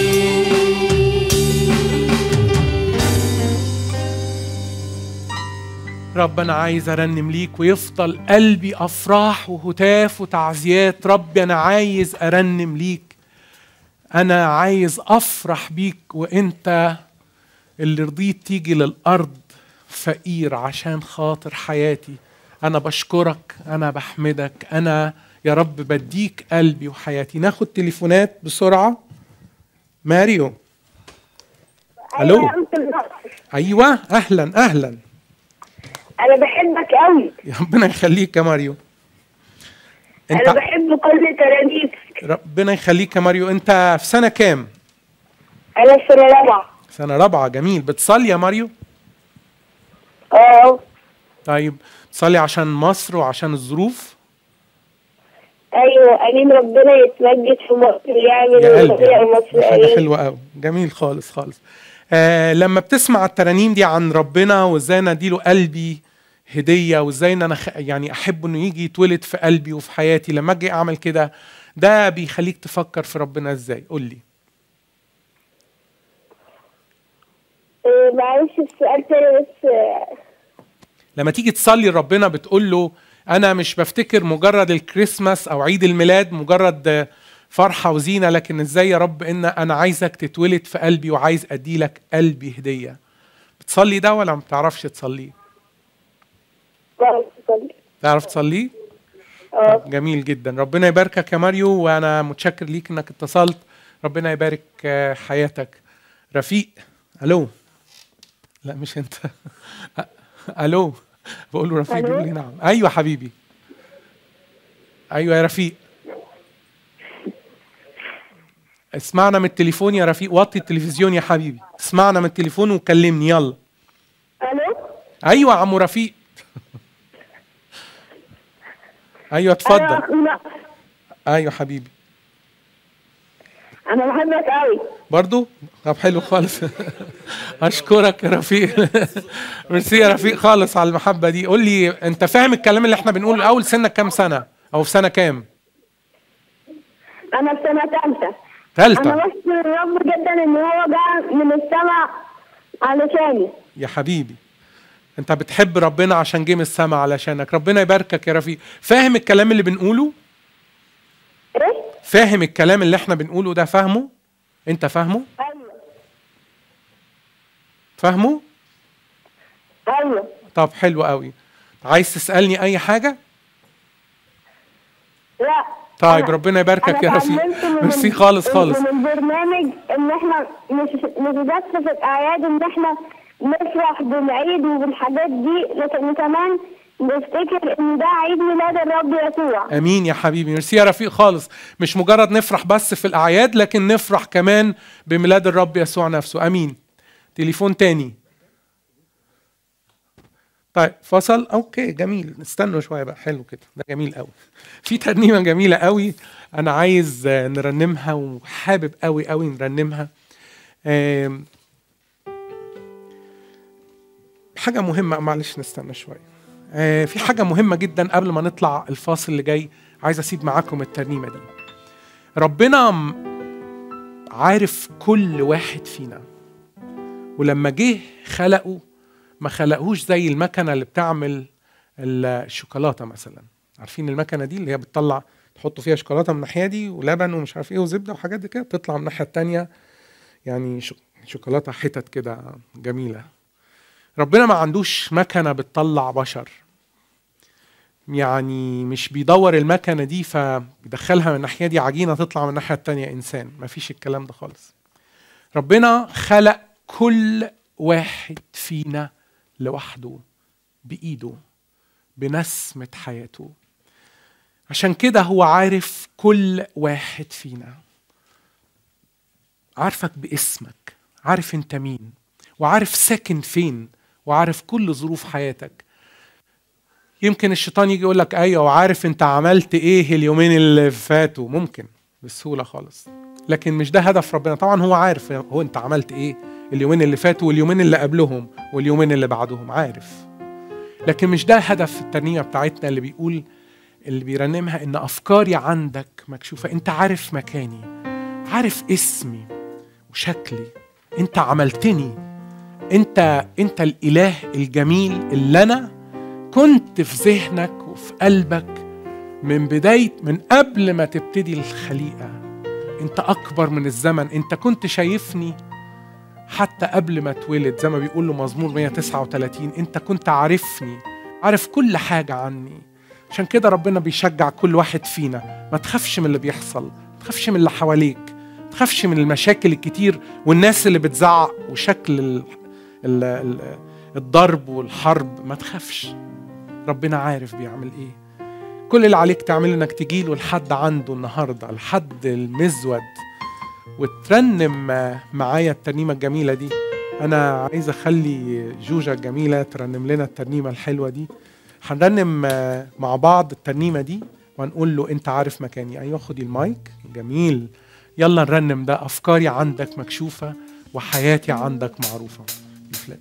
ربنا عايز ارنم ليك ويفضل قلبي افراح وهتاف وتعزيات ربي انا عايز ارنم ليك انا عايز افرح بيك وانت اللي رضيت تيجي للارض فقير عشان خاطر حياتي انا بشكرك انا بحمدك انا يا رب بديك قلبي وحياتي ناخد تليفونات بسرعه ماريو الو ايوه اهلا اهلا انا بحبك قوي يا ربنا يخليك يا ماريو انا انت بحب كل ترانيمك ربنا يخليك يا ماريو انت في سنه كام انا في سنه رابعه سنه رابعه جميل بتصلي يا ماريو اه طيب تصلي عشان مصر وعشان الظروف ايوه امين ربنا يتمجد في مصر يعمل يا قلبي ويغير مصر دي حاجه امين حلوه قوي جميل خالص خالص آه لما بتسمع الترانيم دي عن ربنا وازاي انا اديله قلبي هديه وازاي ان انا خ... يعني احب انه يجي يتولد في قلبي وفي حياتي لما اجي اعمل كده ده بيخليك تفكر في ربنا ازاي قول لي آه، معلش السؤال تاني بس آه، لما تيجي تصلي لربنا بتقول له انا مش بفتكر مجرد الكريسماس او عيد الميلاد مجرد فرحه وزينه لكن ازاي يا رب ان انا عايزك تتولد في قلبي وعايز ادي لك قلبي هديه بتصلي ده ولا ما بتعرفش تصليه بعرف أصلي. تعرف تصليه اه جميل جدا ربنا يباركك يا ماريو وانا متشكر ليك انك اتصلت ربنا يبارك آه، حياتك رفيق الو لا مش انت الو بقول له رفيق ألو؟ بيقول لي نعم ايوه حبيبي ايوه يا رفيق اسمعنا من التليفون يا رفيق وطي التلفزيون يا حبيبي اسمعنا من التليفون وكلمني يلا الو ايوه يا عمو رفيق ايوه اتفضل انا ايوه حبيبي انا بحبك قوي برضو طب حلو خالص اشكرك يا رفيق ميرسي يا رفيق خالص على المحبه دي قول لي انت فاهم الكلام اللي احنا بنقوله الاول سنك كام سنه او في سنه كام انا في سنه ثالثه ثالثه انا بشكر الرب جدا ان هو جه من السماء علشاني يا حبيبي انت بتحب ربنا عشان جه من السما علشانك ربنا يباركك يا رفيق فاهم الكلام اللي بنقوله ايه فاهم الكلام اللي احنا بنقوله ده فاهمه انت فاهمه ايوه فاهمه ايوه طب حلو قوي عايز تسالني اي حاجه لا طيب أنا- ربنا يباركك أنا يا رفيق اتعلمت من- ميرسي خالص خالص من البرنامج ان احنا مش مش بس في الاعياد ان احنا نفرح بالعيد وبالحاجات دي لكن كمان بفتكر ان ده عيد ميلاد الرب يسوع امين يا حبيبي ميرسي يا رفيق خالص مش مجرد نفرح بس في الاعياد لكن نفرح كمان بميلاد الرب يسوع نفسه امين تليفون تاني طيب فصل اوكي جميل استنوا شويه بقى حلو كده ده جميل قوي في ترنيمه جميله قوي انا عايز آه، نرنمها وحابب قوي قوي نرنمها آم، حاجه مهمه معلش نستنى شويه آه، في حاجه مهمه جدا قبل ما نطلع الفاصل اللي جاي عايز اسيب معاكم الترنيمه دي ربنا م- عارف كل واحد فينا ولما جه خلقه ما خلقهوش زي المكنه اللي بتعمل الشوكولاته مثلا عارفين المكنه دي اللي هي بتطلع تحطوا فيها شوكولاته من الناحيه دي ولبن ومش عارف ايه وزبده وحاجات دي كده تطلع من الناحيه التانيه يعني شو- شوكولاته حتت كده جميله ربنا ما عندوش مكنه بتطلع بشر يعني مش بيدور المكنه دي فبيدخلها من الناحيه دي عجينه تطلع من الناحيه التانيه انسان ما فيش الكلام ده خالص ربنا خلق كل واحد فينا لوحده بايده بنسمه حياته عشان كده هو عارف كل واحد فينا عارفك باسمك عارف انت مين وعارف ساكن فين وعارف كل ظروف حياتك يمكن الشيطان يجي يقول لك ايوه وعارف انت عملت ايه اليومين اللي فاتوا ممكن بسهوله خالص لكن مش ده هدف ربنا طبعا هو عارف هو انت عملت ايه اليومين اللي فاتوا واليومين اللي قبلهم واليومين اللي بعدهم عارف لكن مش ده هدف الترنيمه بتاعتنا اللي بيقول اللي بيرنمها ان افكاري عندك مكشوفه انت عارف مكاني عارف اسمي وشكلي انت عملتني انت انت الاله الجميل اللي انا كنت في ذهنك وفي قلبك من بدايه من قبل ما تبتدي الخليقه انت اكبر من الزمن انت كنت شايفني حتى قبل ما اتولد زي ما بيقول له مزمور 139 انت كنت عارفني عارف كل حاجه عني عشان كده ربنا بيشجع كل واحد فينا ما تخافش من اللي بيحصل ما تخافش من اللي حواليك ما تخافش من المشاكل الكتير والناس اللي بتزعق وشكل ال ال ال الضرب والحرب ما تخافش ربنا عارف بيعمل ايه كل اللي عليك تعمله انك تجيله لحد عنده النهارده لحد المزود وترنم معايا الترنيمه الجميله دي انا عايز اخلي جوجا الجميله ترنم لنا الترنيمه الحلوه دي هنرنم مع بعض الترنيمه دي وهنقول له انت عارف مكاني ايوه خدي المايك جميل يلا نرنم ده افكاري عندك مكشوفه وحياتي عندك معروفه يفلق.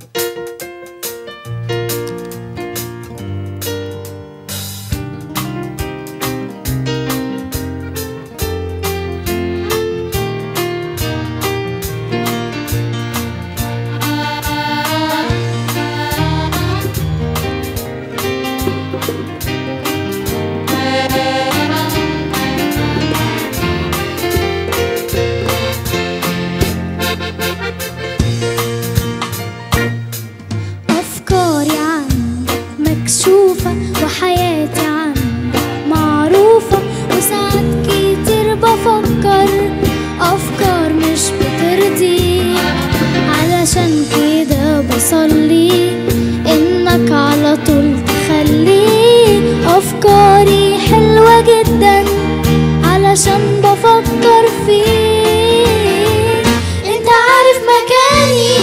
أفكاري عندك مكشوفة وحياتي عندك معروفة وساعات كتير بفكر أفكار مش بترضيك علشان كده بصلي إنك على طول تخلي أفكاري حلوة جدا علشان بفكر فيك انت عارف مكاني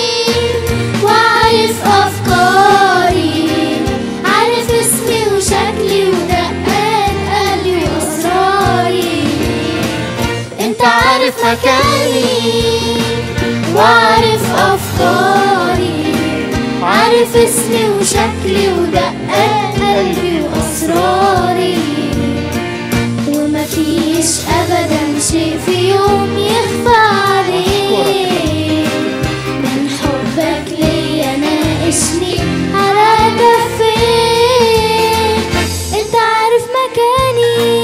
وعارف افكاري عارف اسمي وشكلي ودقات قلبي واسراري انت عارف مكاني وعارف افكاري عارف اسمي وشكلي ودقات قلبي واسراري ومفيش ابدا شيء في يوم يخفى عليك من حبك ليا ناقشني على كفيك انت عارف مكاني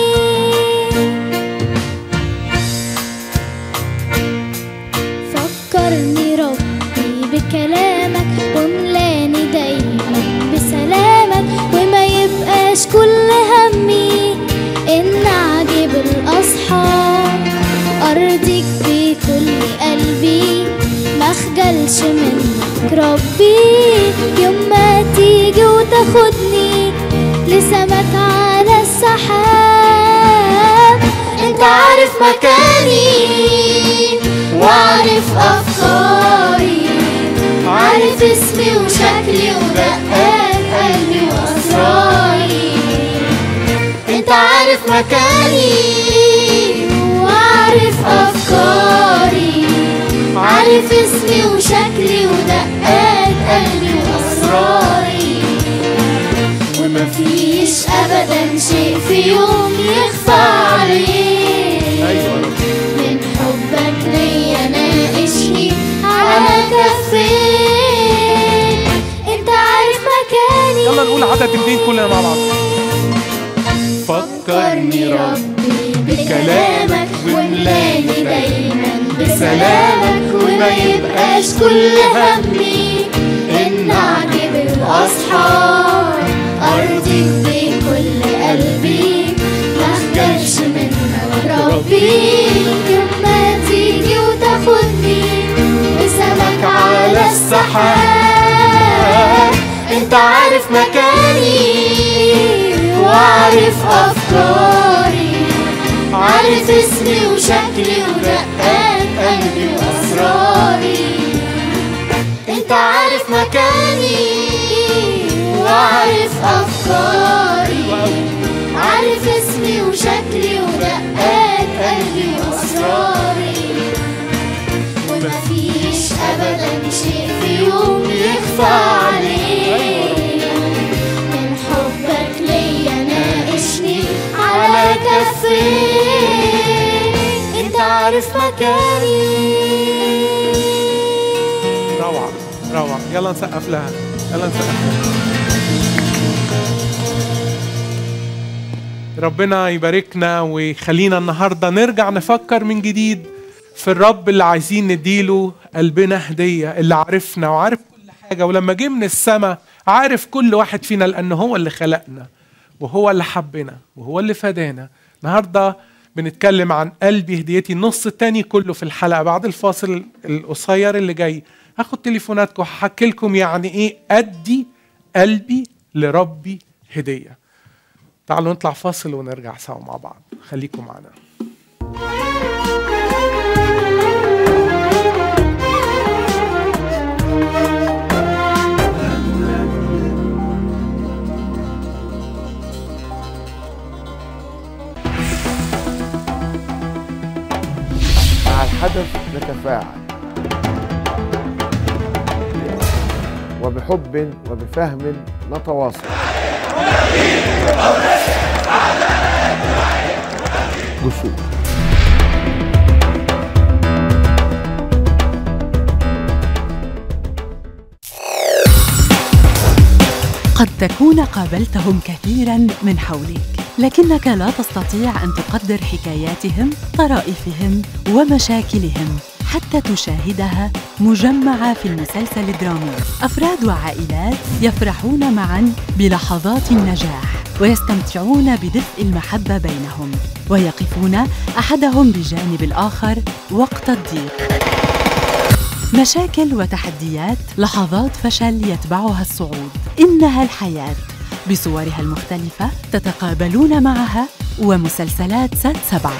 فكرني ربي بكلامك وملاني دايما بسلامك وما يبقاش كل همي ان اعجب الاصحاب ارضيك بكل قلبي ما اخجلش منك ربي يوم ما تيجي وتاخدني لسمك على السحاب انت عارف مكاني وعارف افكاري عارف اسمي وشكلي ودقات قلبي واسراري انت عارف مكاني وعارف افكاري عارف اسمي وشكلي ودقات قلبي واسراري ومفيش ابدا شيء في يوم يخفى عليك ايوه من حبك ليا ناقشني على كفيك انت عارف مكاني يلا نقول عدد اتنين كلنا مع بعض فكرني ربي بكلامك واملاني دايما بسلامك وما يبقاش كل همي ان اعجب الاصحاب ارضيك بكل قلبي ما اخجلش منك ربي لما تيجي وتاخدني بسمك على السحاب انت عارف مكاني وعارف افكاري عارف اسمي وشكلي ودقات قلبي واسراري انت عارف مكاني وعارف افكاري عارف اسمي وشكلي ودقات قلبي واسراري ومفيش ابدا شيء في يوم يخفى عليك من حبك ليا ناقشني على كفيك انت عارف مكاني روعة روعة يلا نسقف لها يلا نسقف لها ربنا يباركنا ويخلينا النهاردة نرجع نفكر من جديد في الرب اللي عايزين نديله قلبنا هدية اللي عارفنا وعارف كل حاجة ولما جه من السماء عارف كل واحد فينا لأنه هو اللي خلقنا وهو اللي حبنا وهو اللي فدانا النهاردة بنتكلم عن قلبي هديتي النص التاني كله في الحلقة بعد الفاصل القصير اللي جاي هاخد تليفوناتكم هحكي لكم يعني ايه ادي قلبي لربي هدية تعالوا نطلع فاصل ونرجع سوا مع بعض خليكم معنا مع الحدث نتفاعل وبحب وبفهم نتواصل جسور قد تكون قابلتهم كثيرا من حولك لكنك لا تستطيع ان تقدر حكاياتهم طرائفهم ومشاكلهم حتى تشاهدها مجمعه في المسلسل الدرامي افراد وعائلات يفرحون معا بلحظات النجاح ويستمتعون بدفء المحبه بينهم ويقفون احدهم بجانب الاخر وقت الضيق مشاكل وتحديات لحظات فشل يتبعها الصعود انها الحياه بصورها المختلفه تتقابلون معها ومسلسلات سات سبعه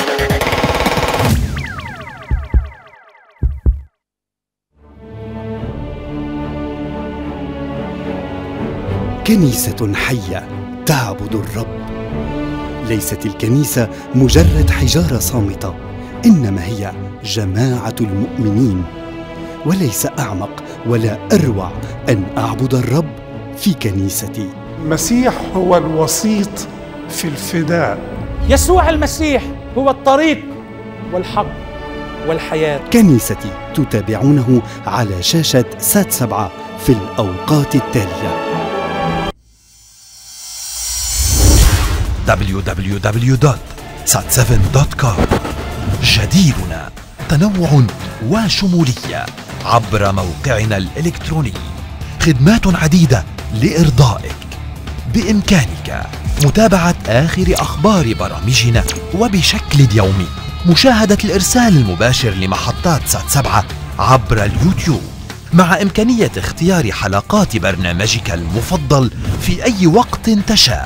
كنيسة حية تعبد الرب ليست الكنيسة مجرد حجارة صامتة إنما هي جماعة المؤمنين وليس أعمق ولا أروع أن أعبد الرب في كنيستي المسيح هو الوسيط في الفداء يسوع المسيح هو الطريق والحق والحياة كنيستي تتابعونه على شاشة سات سبعة في الأوقات التالية www.sat7.com جديرنا تنوع وشمولية عبر موقعنا الإلكتروني خدمات عديدة لإرضائك بإمكانك متابعة آخر أخبار برامجنا وبشكل يومي مشاهدة الإرسال المباشر لمحطات سات سبعة عبر اليوتيوب مع إمكانية اختيار حلقات برنامجك المفضل في أي وقت تشاء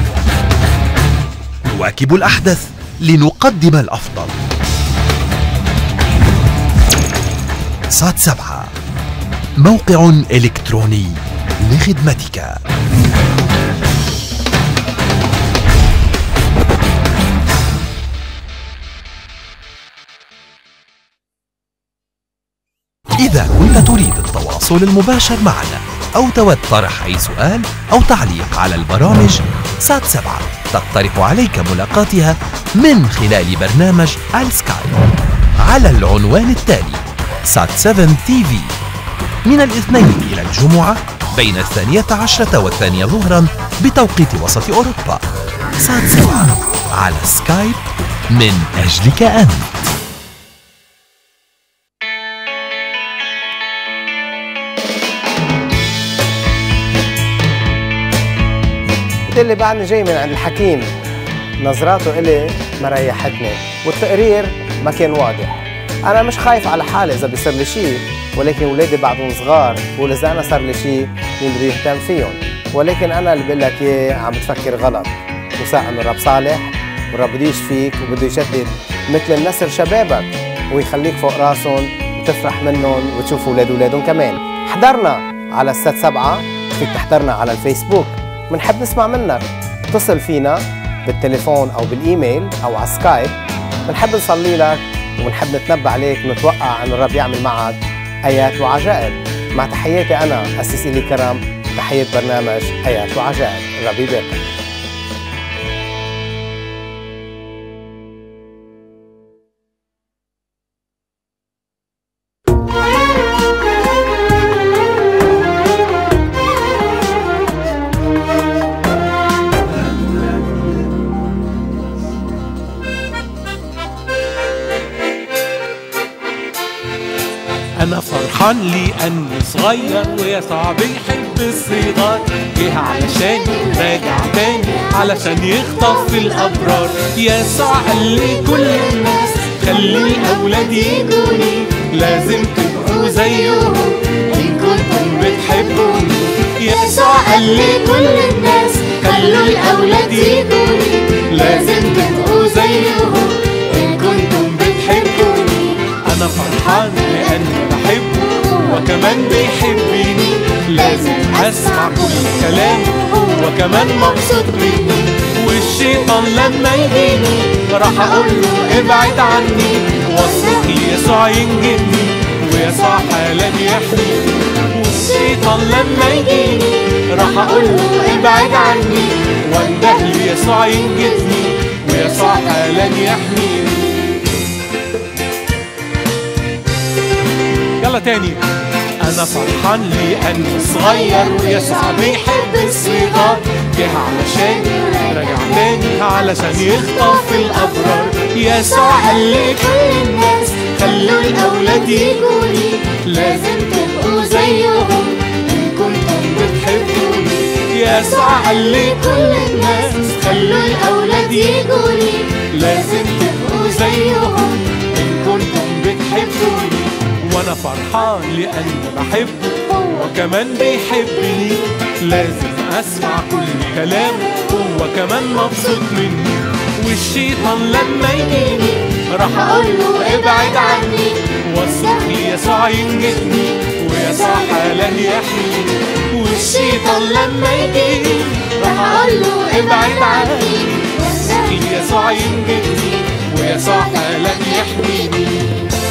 نواكب الأحدث لنقدم الأفضل سات سبعة موقع إلكتروني لخدمتك إذا كنت تريد التواصل المباشر معنا أو تود طرح أي سؤال أو تعليق على البرامج سات سبعة تقترح عليك ملاقاتها من خلال برنامج السكايب على العنوان التالي سات 7 تي في من الاثنين إلى الجمعة بين الثانية عشرة والثانية ظهرا بتوقيت وسط أوروبا سات سبعة على سكايب من أجلك أنت اللي بعدني جاي من عند الحكيم نظراته إلي ما ريحتني والتقرير ما كان واضح أنا مش خايف على حالي إذا بيصير لي شيء ولكن ولادي بعدهم صغار بقول إذا أنا صار لي شيء مين بده يهتم فيهم ولكن أنا اللي بقول لك إياه عم بتفكر غلط وساء إنه الرب صالح والرب بده يشفيك وبده يجدد مثل النسر شبابك ويخليك فوق راسهم وتفرح منهم وتشوف اولاد اولادهم كمان حضرنا على السات سبعة فيك تحضرنا على الفيسبوك بنحب نسمع منك اتصل فينا بالتليفون او بالايميل او على سكايب بنحب نصلي لك وبنحب نتنبأ عليك ونتوقع انه الرب يعمل معك ايات وعجائب مع تحياتي انا اسيس الي كرم تحيه برنامج ايات وعجائب الرب يباركك انا فرحان لاني صغير ويسوع بيحب الصغار جه علشان راجع تاني علشان يخطف في الابرار يسوع قال لكل الناس خلي الاولاد يجوني لازم تبقوا زيهم ان كنتم بتحبوني يسوع قال لكل الناس خلوا الاولاد يجوني لازم تبقوا زيهم ان كنتم بتحبوني انا فرحان لاني بحبه هو كمان بيحبني لازم اسمع كل كلامه هو كمان مبسوط مني والشيطان لما يجيني راح اقول له ابعد عني واثق يسوع ينجدني ويسوع حالا يحميني والشيطان لما يجيني راح اقول له ابعد عني وانده ليسوع ينجدني ويسوع حالا يحميني يلا تاني انا فرحان لاني صغير ويسوع بيحب الصغار جه علشان راجع تاني علشان يخطف الابرار يسوع قال لكل الناس خلوا الاولاد يجوني لازم تبقوا زيهم ان كنتم بتحبوني يسوع قال لكل الناس خلوا الاولاد يجوني لازم تبقوا زيهم ان كنتم بتحبوني وانا فرحان لاني بحبه هو كمان بيحبني لازم اسمع كل كلامه هو كمان مبسوط مني والشيطان لما يجيني راح اقول له ابعد عني واثق يسوع ينجدني ويسوع حالا يحميني والشيطان لما يجيني راح اقول له ابعد عني واثق يسوع ينجدني ويسوع حالا يحميني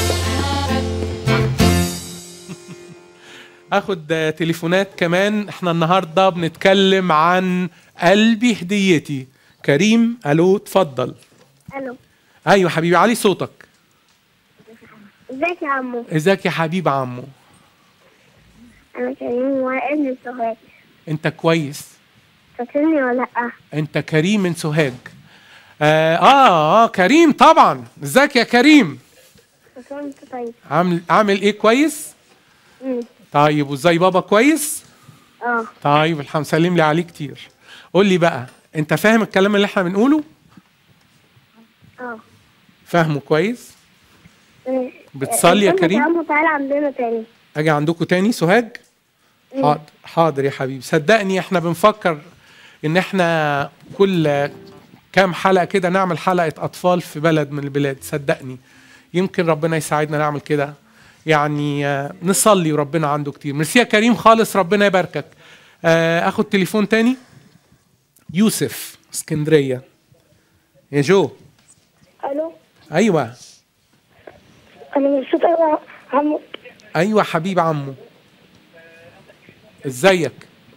اخد تليفونات كمان احنا النهارده بنتكلم عن قلبي هديتي كريم الو اتفضل الو ايوه حبيبي علي صوتك ازيك يا عمو ازيك يا حبيب عمو انا كريم وائل من سوهاج انت كويس فاكرني ولا لا انت كريم من سوهاج آه, اه اه كريم طبعا ازيك يا كريم فاكرني انت طيب عامل عامل ايه كويس امم طيب وازاي بابا كويس اه طيب الحمد سلم لي عليه كتير قول لي بقى انت فاهم الكلام اللي احنا بنقوله اه فاهمه كويس إيه. بتصلي يا قلت كريم عمو تعالى عندنا تاني اجي عندكم تاني سوهاج حاضر حاضر يا حبيبي صدقني احنا بنفكر ان احنا كل كام حلقه كده نعمل حلقه اطفال في بلد من البلاد صدقني يمكن ربنا يساعدنا نعمل كده يعني آه، نصلي وربنا عنده كتير ميرسي يا كريم خالص ربنا يباركك آه، اخد تليفون تاني يوسف اسكندريه يا جو الو ايوه انا مبسوط قوي يا عمو ايوه حبيب عمو ازيك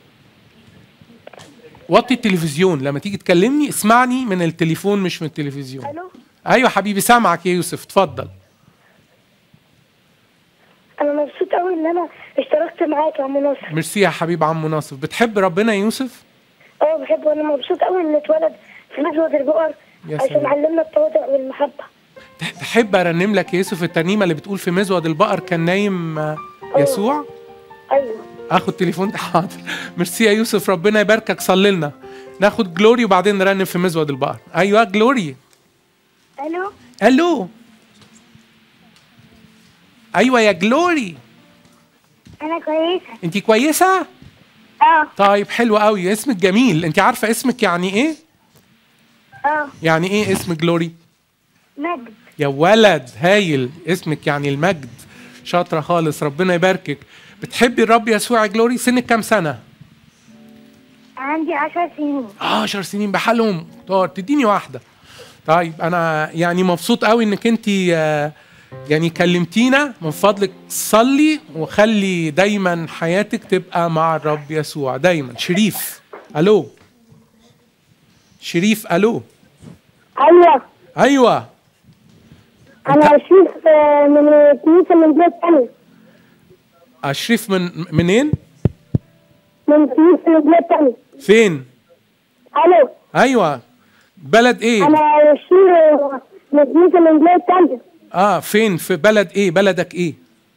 وطي التلفزيون لما تيجي تكلمني اسمعني من التليفون مش من التلفزيون الو ايوه حبيبي سامعك يا يوسف اتفضل انا مبسوط قوي ان انا اشتركت معاك يا عم ناصر ميرسي يا حبيب عمو ناصف بتحب ربنا يا يوسف اه بحبه وانا مبسوط قوي ان اتولد في مزود البقر يا عشان سلام. علمنا التواضع والمحبه تحب ارنم لك يا يوسف الترنيمه اللي بتقول في مزود البقر كان نايم آه، يسوع ايوه اخد تليفون ده حاضر ميرسي يا يوسف ربنا يباركك صلي لنا ناخد جلوري وبعدين نرنم في مزود البقر ايوه جلوري الو الو ايوه يا جلوري انا كويسه انت كويسه اه طيب حلو قوي اسمك جميل انت عارفه اسمك يعني ايه اه يعني ايه اسم جلوري مجد يا ولد هايل اسمك يعني المجد شاطره خالص ربنا يباركك بتحبي الرب يسوع يا جلوري سنك كام سنه عندي عشر سنين 10 سنين بحالهم طار تديني واحده طيب انا يعني مبسوط قوي انك انت يعني كلمتينا من فضلك صلي وخلي دايما حياتك تبقى مع الرب يسوع دايما شريف الو شريف الو ايوه ايوه انا اشوف آه، من الكنيسه من بلاد تانية اشريف من منين من كنيسه من بلاد تانية فين الو ايوه بلد ايه انا اشوف من كنيسه من بلاد تانية اه فين في بلد ايه بلدك ايه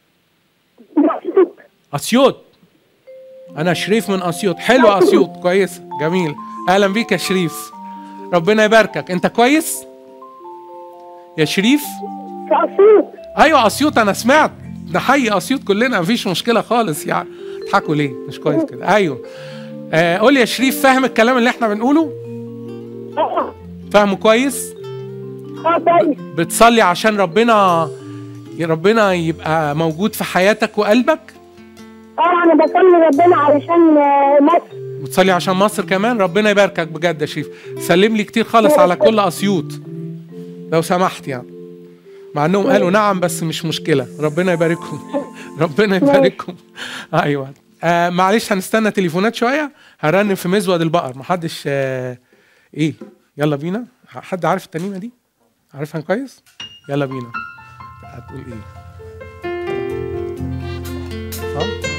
اسيوط انا شريف من اسيوط حلو اسيوط كويس جميل اهلا بيك يا شريف ربنا يباركك انت كويس يا شريف في اسيوط ايوه اسيوط انا سمعت نحيي اسيوط كلنا مفيش مشكله خالص يعني تضحكوا ليه مش كويس كده ايوه آه قول لي يا شريف فاهم الكلام اللي احنا بنقوله اه فاهمه كويس اه كويس بتصلي عشان ربنا ربنا يبقى موجود في حياتك وقلبك اه انا بصلي ربنا علشان آه، مصر بتصلي عشان مصر كمان ربنا يباركك بجد يا شريف سلم لي كتير خالص على كل اسيوط لو سمحت يعني مع انهم قالوا نعم بس مش مشكله ربنا يباركهم ربنا يباركهم ايوه آه معلش هنستنى تليفونات شويه هرنم في مزود البقر محدش آه ايه يلا بينا حد عارف الترنيمه دي عارفها كويس يلا بينا هتقول ايه صح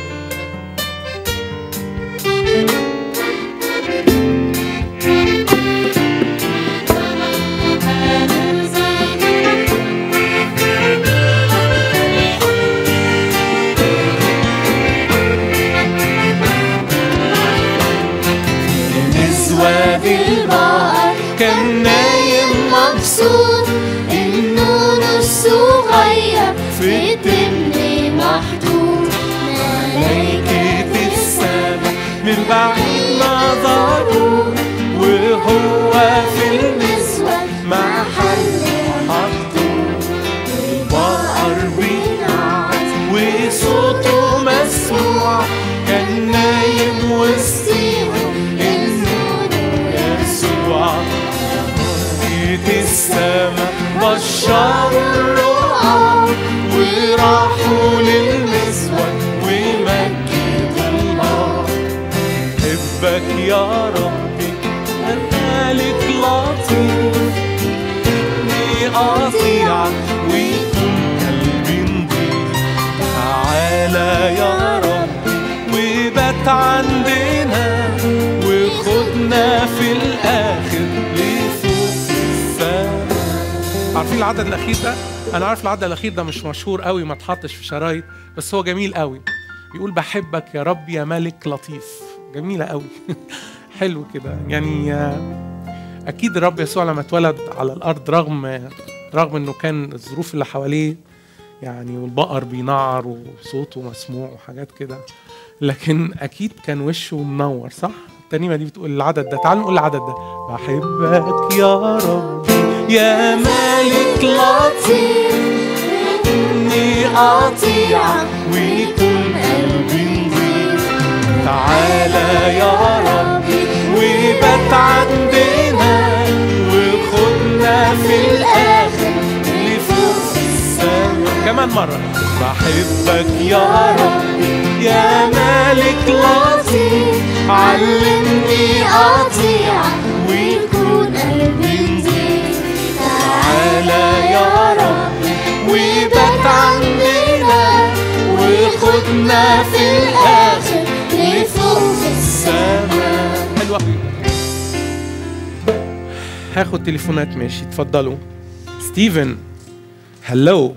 مزود البقر كان نايم مبسوط النور الصغير في تمن محطوط ملايكة السماء من بعيد نظروا وهو في المسود محل محطوط البقر بينعت وصوته مسموع كان نايم وسطيهم النور يسوع ملايكة السماء بشروا الرعاة وراحوا للمسود ومجدوا الله حبك يا ربي مالك لطيف إني أطيعك ويكون قلبي نضيف تعالى يا ربي وبات عندنا وخدنا في الآخر لفوق السما عارفين العدد الاخير ده انا عارف العدد الاخير ده مش مشهور قوي ما اتحطش في شرايط بس هو جميل قوي بيقول بحبك يا رب يا ملك لطيف جميله قوي حلو كده يعني آه، اكيد الرب يسوع لما اتولد على الارض رغم رغم انه كان الظروف اللي حواليه يعني والبقر بينعر وصوته مسموع وحاجات كده لكن اكيد كان وشه منور صح الترنيمه دي بتقول العدد ده تعالوا نقول العدد ده بحبك يا ربي يا مالك لطيف اني اطيعك ويكون قلبي نظيف تعالى يا ربي وبات عندنا وخدنا في الاخر لفوق السما كمان مرة بحبك يا ربي يا مالك لطيف علمني اطيعك ويكون قلبي نظيف تعالى يا ربي وبات عندنا وخدنا في الاخر لفوق السما حلوة هاخد تليفونات ماشي اتفضلوا ستيفن هلو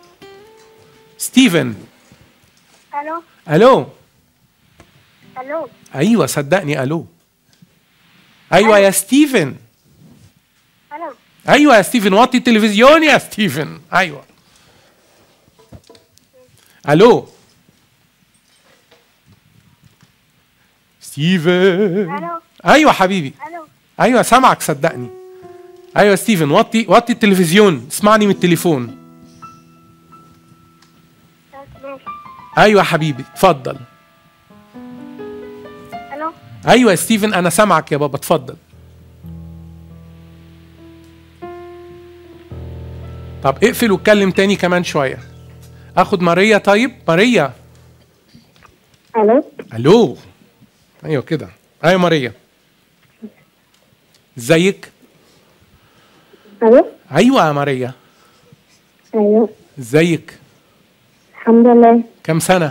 ستيفن الو الو الو ايوه صدقني الو ايوه يا ستيفن الو ايوه يا ستيفن وطي التلفزيون يا ستيفن ايوه الو ستيفن الو ايوه حبيبي الو ايوه سامعك صدقني ايوه يا ستيفن وطي وطي التلفزيون اسمعني من التليفون ماشي ايوه يا حبيبي اتفضل الو ايوه يا ستيفن انا سامعك يا بابا اتفضل طب اقفل واتكلم تاني كمان شويه اخد ماريا طيب ماريا الو الو ايوه كده ايوه ماريا ازيك الو ايوه يا ماريا ايوه ازيك الحمد لله كم سنه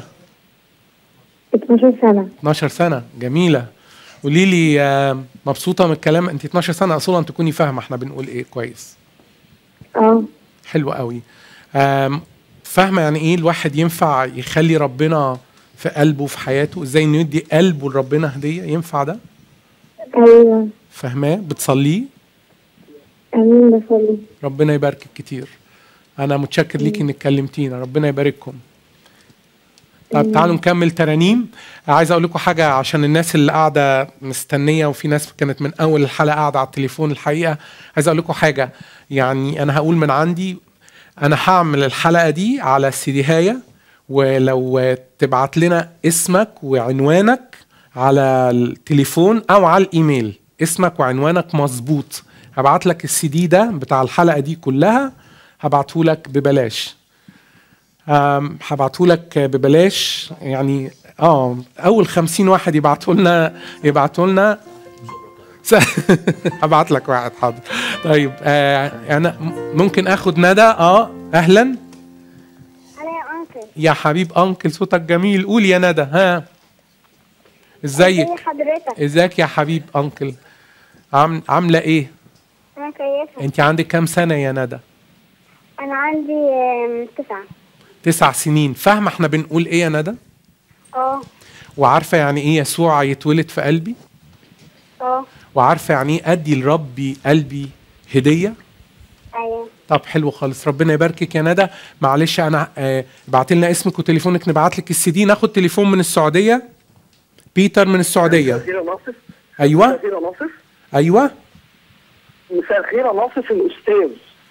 12 سنة 12 سنه جميله قولي لي آه، مبسوطه من الكلام انت 12 سنه اصلا تكوني فاهمه احنا بنقول ايه كويس اه حلو قوي آم، فاهمه يعني ايه الواحد ينفع يخلي ربنا في قلبه في حياته ازاي انه يدي قلبه لربنا هديه ينفع ده ايوه فاهماه بتصليه امين بصلي ربنا يباركك كتير انا متشكر ليكي انك كلمتينا ربنا يبارككم طب تعالوا نكمل ترانيم عايز اقول لكم حاجه عشان الناس اللي قاعده مستنيه وفي ناس كانت من اول الحلقه قاعده على التليفون الحقيقه عايز اقول لكم حاجه يعني انا هقول من عندي انا هعمل الحلقه دي على السيديهايه ولو تبعت لنا اسمك وعنوانك على التليفون او على الايميل اسمك وعنوانك مظبوط هبعت لك السي دي ده بتاع الحلقه دي كلها هبعته لك ببلاش أم، هبعته لك ببلاش يعني اه اول خمسين واحد يبعتوا لنا يبعتوا لنا س- هبعت لك واحد حاضر طيب آه انا م- ممكن اخد ندى اه اهلا انا يا انكل يا حبيب انكل صوتك جميل قول يا ندى ها ازيك ازي حضرتك ازيك يا حبيب انكل عام عامله ايه انا كويسة انت عندك كام سنه يا ندى انا عندي آم، تسعة تسع سنين فاهمه احنا بنقول ايه يا ندى اه وعارفه يعني ايه يسوع يتولد في قلبي اه وعارفه يعني ايه ادي لربي قلبي هديه ايوه طب حلو خالص ربنا يباركك يا ندى معلش انا آه ابعت لنا اسمك وتليفونك نبعت لك السي دي ناخد تليفون من السعوديه بيتر من السعوديه مساء الخير يا ناصف ايوه مساء الخير يا ناصف ايوه مساء الخير يا ناصف الاستاذ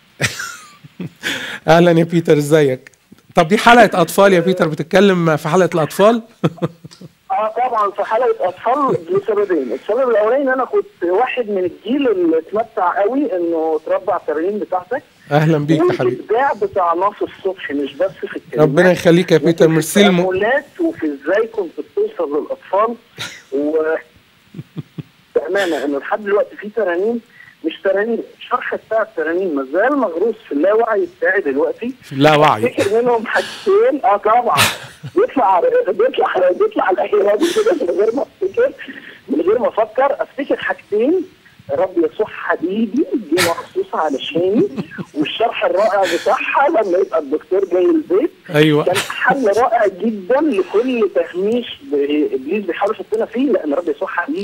اهلا يا بيتر ازيك طب دي حلقه اطفال يا بيتر بتتكلم في حلقه الاطفال اه طبعا في حلقه اطفال لسببين، السبب الاولاني ان انا كنت واحد من الجيل اللي اتمتع قوي انه اتربى على الترانيم بتاعتك اهلا بيك يا حبيبي والابداع بتاع ناصف صبحي مش بس في الكلمات ربنا يخليك يا بيتر وفي ميرسي الم- التأملات وفي ازاي كنت بتوصل للاطفال و بامانه انه لحد دلوقتي في ترانيم مش ترانيم الشرح بتاع الترانيم ما زال مغروس في اللاوعي بتاعي دلوقتي لا وعي افتكر منهم حاجتين اه طبعا بيطلع بيطلع بيطلع الايام دي كده من غير ما افتكر من غير ما افكر افتكر حاجتين رب يسوع حبيبي جه مخصوص علشاني والشرح الرائع بتاعها لما يبقى الدكتور جاي البيت ايوه كان حل رائع جدا لكل تهميش ب- ابليس بيحاول يحطنا فيه لان رب يسوع حبيبي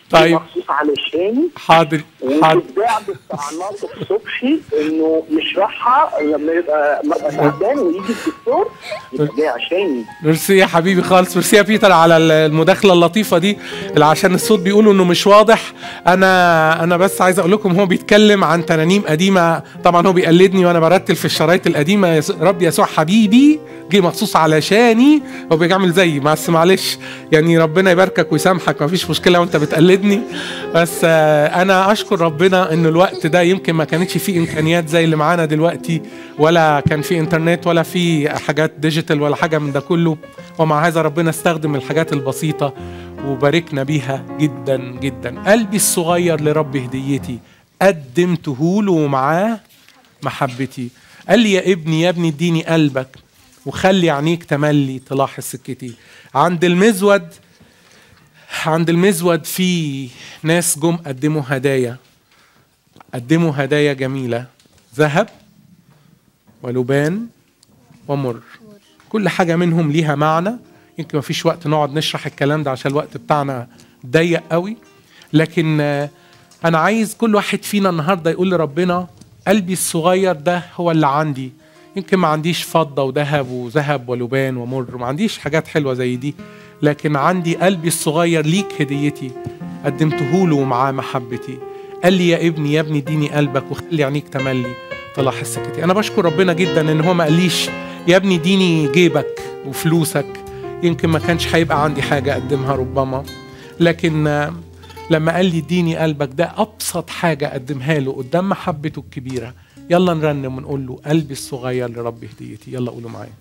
طيب. مخصوص علشاني حاضر حاضر وبتتباع باستعمال الصبحي انه يشرحها لما يبقى ما يبقى تعبان ويجي الدكتور يبقى جاي عشاني ميرسي يا حبيبي خالص ميرسي يا بيتر على المداخله اللطيفه دي اللي عشان الصوت بيقولوا انه مش واضح انا انا بس عايز اقول لكم هو بيتكلم عن ترانيم قديمه طبعا هو بيقلدني وانا برتل في الشرايط القديمه يا س- رب يسوع حبيبي جه مخصوص علشاني هو بيعمل زيي بس معلش يعني ربنا يباركك ويسامحك مفيش مشكله وانت بتقلدني بس آه، انا اشكر ربنا ان الوقت ده يمكن ما كانتش فيه امكانيات زي اللي معانا دلوقتي ولا كان في انترنت ولا في حاجات ديجيتال ولا حاجه من ده كله ومع هذا ربنا استخدم الحاجات البسيطه وباركنا بيها جدا جدا قلبي الصغير لرب هديتي قدمته له ومعاه محبتي قال لي يا ابني يا ابني اديني قلبك وخلي عينيك تملي تلاحظ سكتي عند المزود عند المزود في ناس جم قدموا هدايا قدموا هدايا جميلة ذهب ولبان ومر كل حاجة منهم ليها معنى يمكن ما فيش وقت نقعد نشرح الكلام ده عشان الوقت بتاعنا ضيق قوي لكن آه، أنا عايز كل واحد فينا النهاردة يقول لربنا قلبي الصغير ده هو اللي عندي يمكن ما عنديش فضة وذهب وذهب ولبان ومر ما عنديش حاجات حلوة زي دي لكن عندي قلبي الصغير ليك هديتي قدمته له ومعاه محبتي قال لي يا ابني يا ابني اديني قلبك وخلي عينيك تملي تلاحظ سكتي انا بشكر ربنا جدا ان هو ما قاليش يا ابني اديني جيبك وفلوسك يمكن ما كانش هيبقى عندي حاجه اقدمها ربما لكن آه، لما قال لي اديني قلبك ده ابسط حاجه اقدمها له قدام محبته الكبيره يلا نرنم ونقول له قلبي الصغير لرب هديتي يلا قولوا معايا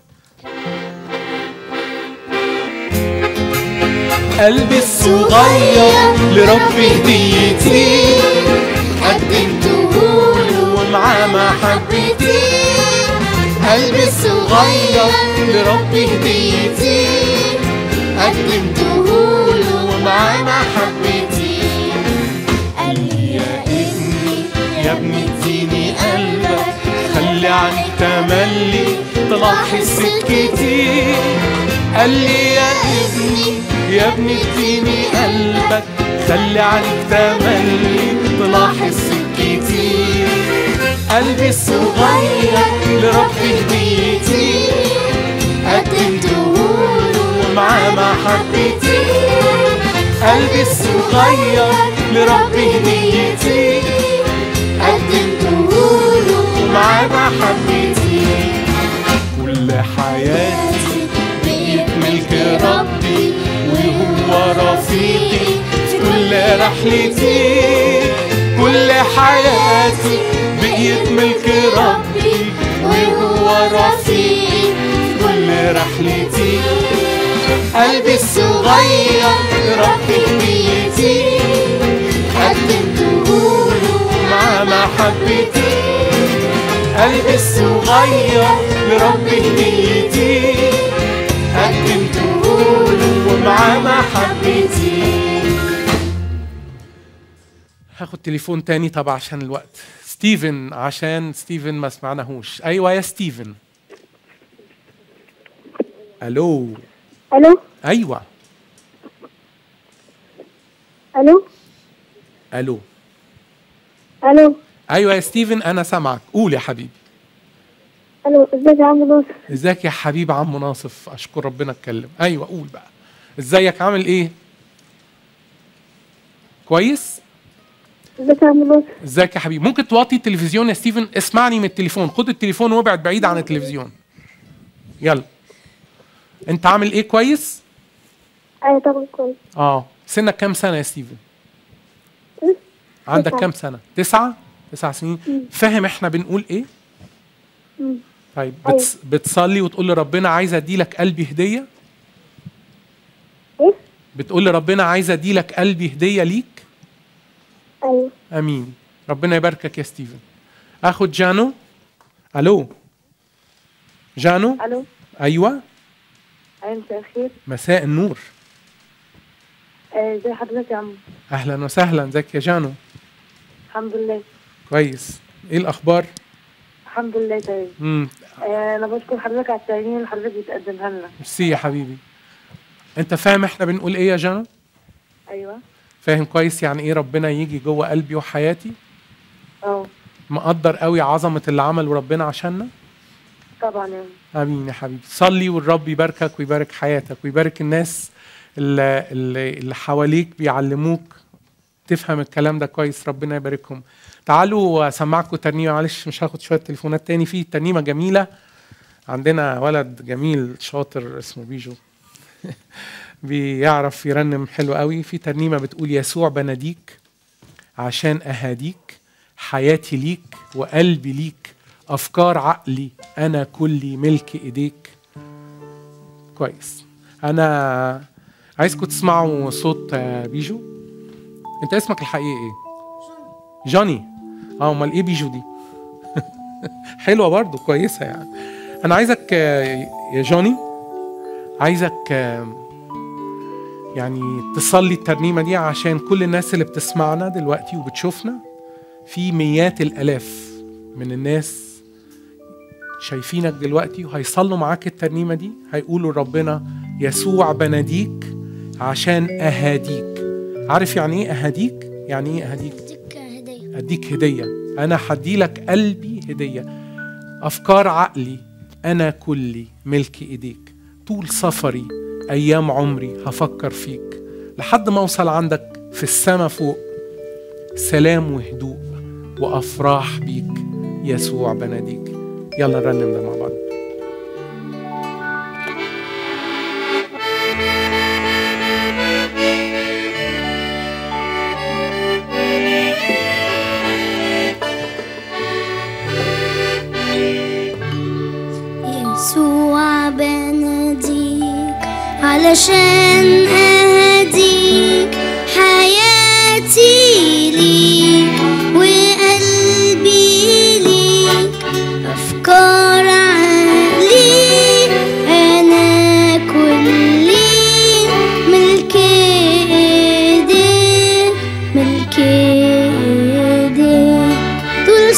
قلبي الصغير لرب هديتي قدمته له ومعاه محبتي قلبي الصغير لرب هديتي قدمته له ومعاه محبتي قال لي يا ابني يا ابني اديني قلبك خلي عنك تملي تلاحظ سكتي قال لي يا ابني يا ابني اديني قلبك خلي عنك تملي تلاحظ سكتي قلبي الصغير لرب هديتي قدمته له ومعاه محبتي قلبي الصغير لرب هديتي قدمته له ومعاه محبتي كل حياتي بقيت ملك ربي وهو رفيقي في كل رحلتي كل حياتي بقيت ملك ربي وهو رفيقي في كل رحلتي قلبي الصغير لرب هديتي قدمته له مع محبتي قلبي الصغير لرب هديتي قدمته له ومع محبتي هاخد تليفون تاني طبعا عشان الوقت ستيفن عشان ستيفن ما سمعناهوش ايوه يا ستيفن الو الو ايوه الو الو الو ايوه يا ستيفن انا سامعك قول يا حبيبي الو ازيك يا عم ناصر ازيك يا حبيب عم ناصف اشكر ربنا اتكلم ايوه قول بقى ازيك عامل ايه كويس ازيك يا عم ناصر ازيك يا حبيبي ممكن توطي التلفزيون يا ستيفن اسمعني من التليفون خد التليفون وابعد بعيد عن التلفزيون يلا انت عامل ايه كويس ايوه طبعا كويس اه سنك كام سنه يا ستيفن إيه؟ عندك تسعة. كام سنه تسعة تسع سنين فاهم احنا بنقول ايه مم. طيب بتص... بتصلي وتقول لربنا عايزه اديلك قلبي هديه ايه بتقول لربنا عايزه اديلك قلبي هديه ليك ايوه امين ربنا يباركك يا ستيفن اخد جانو الو جانو الو ايوه ايوه مساء الخير مساء النور آه، ازي حضرتك يا عم اهلا وسهلا ازيك يا جانو الحمد لله كويس ايه الاخبار الحمد لله تمام امم آه، انا بشكر حضرتك على التعليم اللي حضرتك بتقدمها لنا ميرسي يا حبيبي انت فاهم احنا بنقول ايه يا جانو ايوه فاهم كويس يعني ايه ربنا يجي جوه قلبي وحياتي اه مقدر قوي عظمه اللي عمله ربنا عشاننا طبعا يعني امين يا حبيبي صلي والرب يباركك ويبارك حياتك ويبارك الناس اللي, اللي, اللي حواليك بيعلموك تفهم الكلام ده كويس ربنا يباركهم تعالوا اسمعكم ترنيمه معلش مش هاخد شويه تليفونات تاني في ترنيمه جميله عندنا ولد جميل شاطر اسمه بيجو بيعرف يرنم حلو قوي في ترنيمه بتقول يسوع بناديك عشان اهاديك حياتي ليك وقلبي ليك افكار عقلي انا كلي ملك ايديك كويس انا عايزكم تسمعوا صوت آه، بيجو انت اسمك الحقيقي ايه جوني اه امال ايه بيجو دي حلوه برضو كويسه يعني انا عايزك آه، يا جوني عايزك آه، يعني تصلي الترنيمه دي عشان كل الناس اللي بتسمعنا دلوقتي وبتشوفنا في مئات الالاف من الناس شايفينك دلوقتي وهيصلوا معاك الترنيمه دي هيقولوا ربنا يسوع بناديك عشان اهاديك عارف يعني ايه اهاديك يعني ايه اهاديك اديك هديه انا هديلك قلبي هديه افكار عقلي انا كلي ملك ايديك طول سفري ايام عمري هفكر فيك لحد ما اوصل عندك في السما فوق سلام وهدوء وافراح بيك يسوع بناديك يلا نرنم ده مع بعض يسوع بناديك علشان أهديك حياتي ليك وقلبي ليك أفكار عقلي أنا كلي ملك إيديك ملك إيديك طول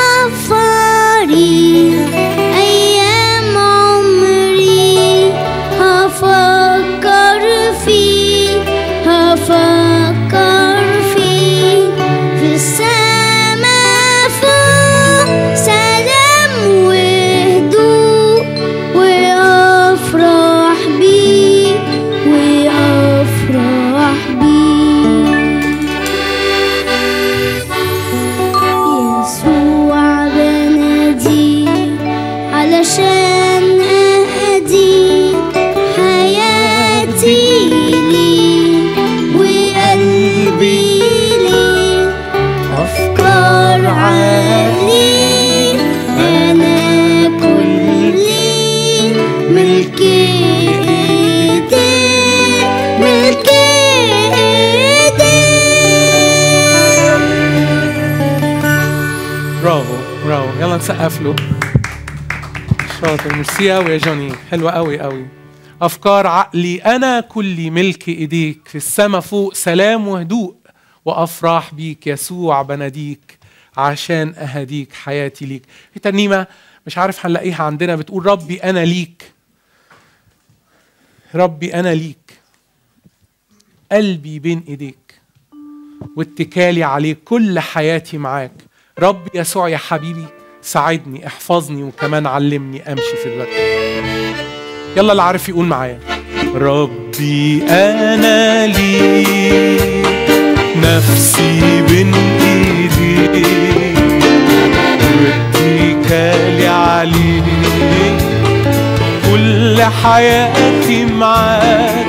سفري أيام عمري هفكر فيك هفكر فيك في السما فوق سلام وهدوء وأفرح بيك وأفرح بيك يسوع بناديك علشان أهديك حياتي ليك وقلبي ليك أفكار عقلي أنا كلي ملك إيديك ملك إيديك برافو برافو يلا نسقف له شاطر ميرسي قوي يا جوني حلوة قوي قوي أفكار عقلي أنا كلي ملك إيديك في السما فوق سلام وهدوء وأفراح بيك يسوع بناديك عشان أهديك حياتي ليك في ترنيمة مش عارف هنلاقيها عندنا بتقول ربي أنا ليك ربي أنا ليك قلبي بين إيديك واتكالي عليك كل حياتي معاك رب يسوع يا حبيبي ساعدني احفظني وكمان علمني امشي في الوقت يلا اللي عارف يقول معايا ربي انا لي نفسي بين ايديك واتكالي عليك كل حياتي معاك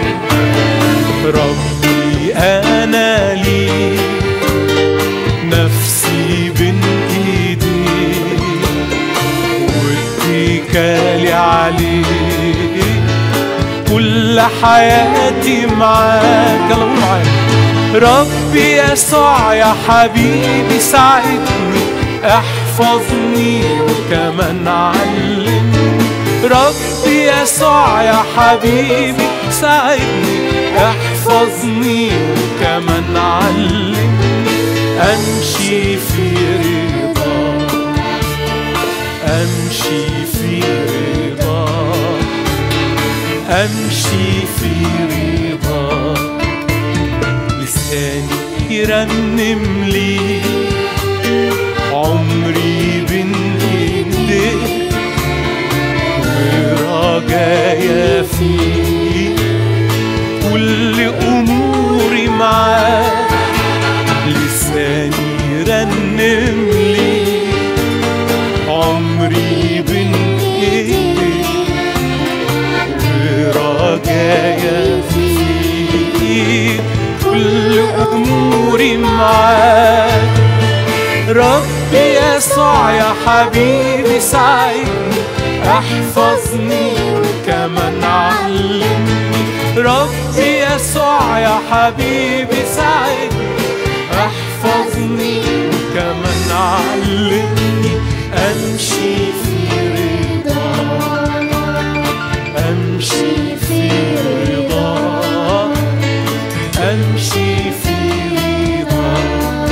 ربي انا لي نفسي بين ايديك واتكالي عليك كل حياتي معاك يلا قول معايا ربي يسوع يا حبيبي ساعدني احفظني وكمان علمني ربي يسوع يا حبيبي ساعدني احفظني وكمان علمني امشي في رضاك امشي في رضاك امشي في رضاك لسه لساني يرنم لي عمري بين ايديك ورجايا فيك كل اموري معاك لساني يرنم لي عمري بين ايديك ورجايا فيك كل اموري معاك ربي يسوع يا حبيبي ساعدني احفظني وكمان علمني ربي يسوع يا حبيبي ساعدني احفظني وكمان علمني امشي في رضاك امشي في رضاك امشي في رضاك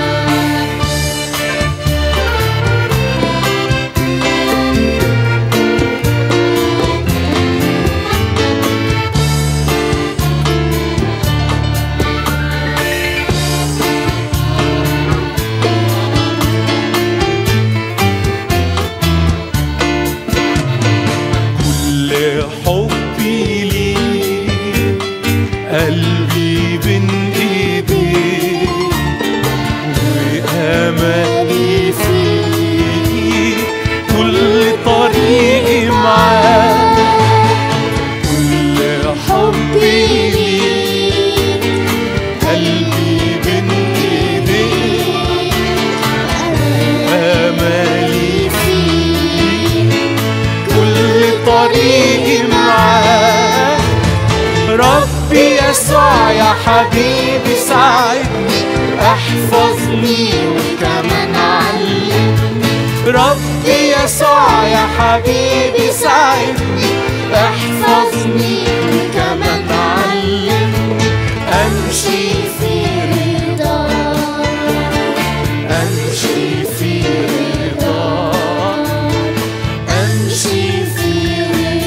كل حبي ليك قلبي بين ايديك واملي فيك كل طريقي معاك كل حبي ليك قلبي بين ايديك املي فيك كل طريقي معاك ربي يسوع يا حبيبي ساعدني احفظني وكمان علمني ربي يسوع يا حبيبي ساعدني احفظني وكمان علمني امشي في رضاك امشي في رضاك امشي في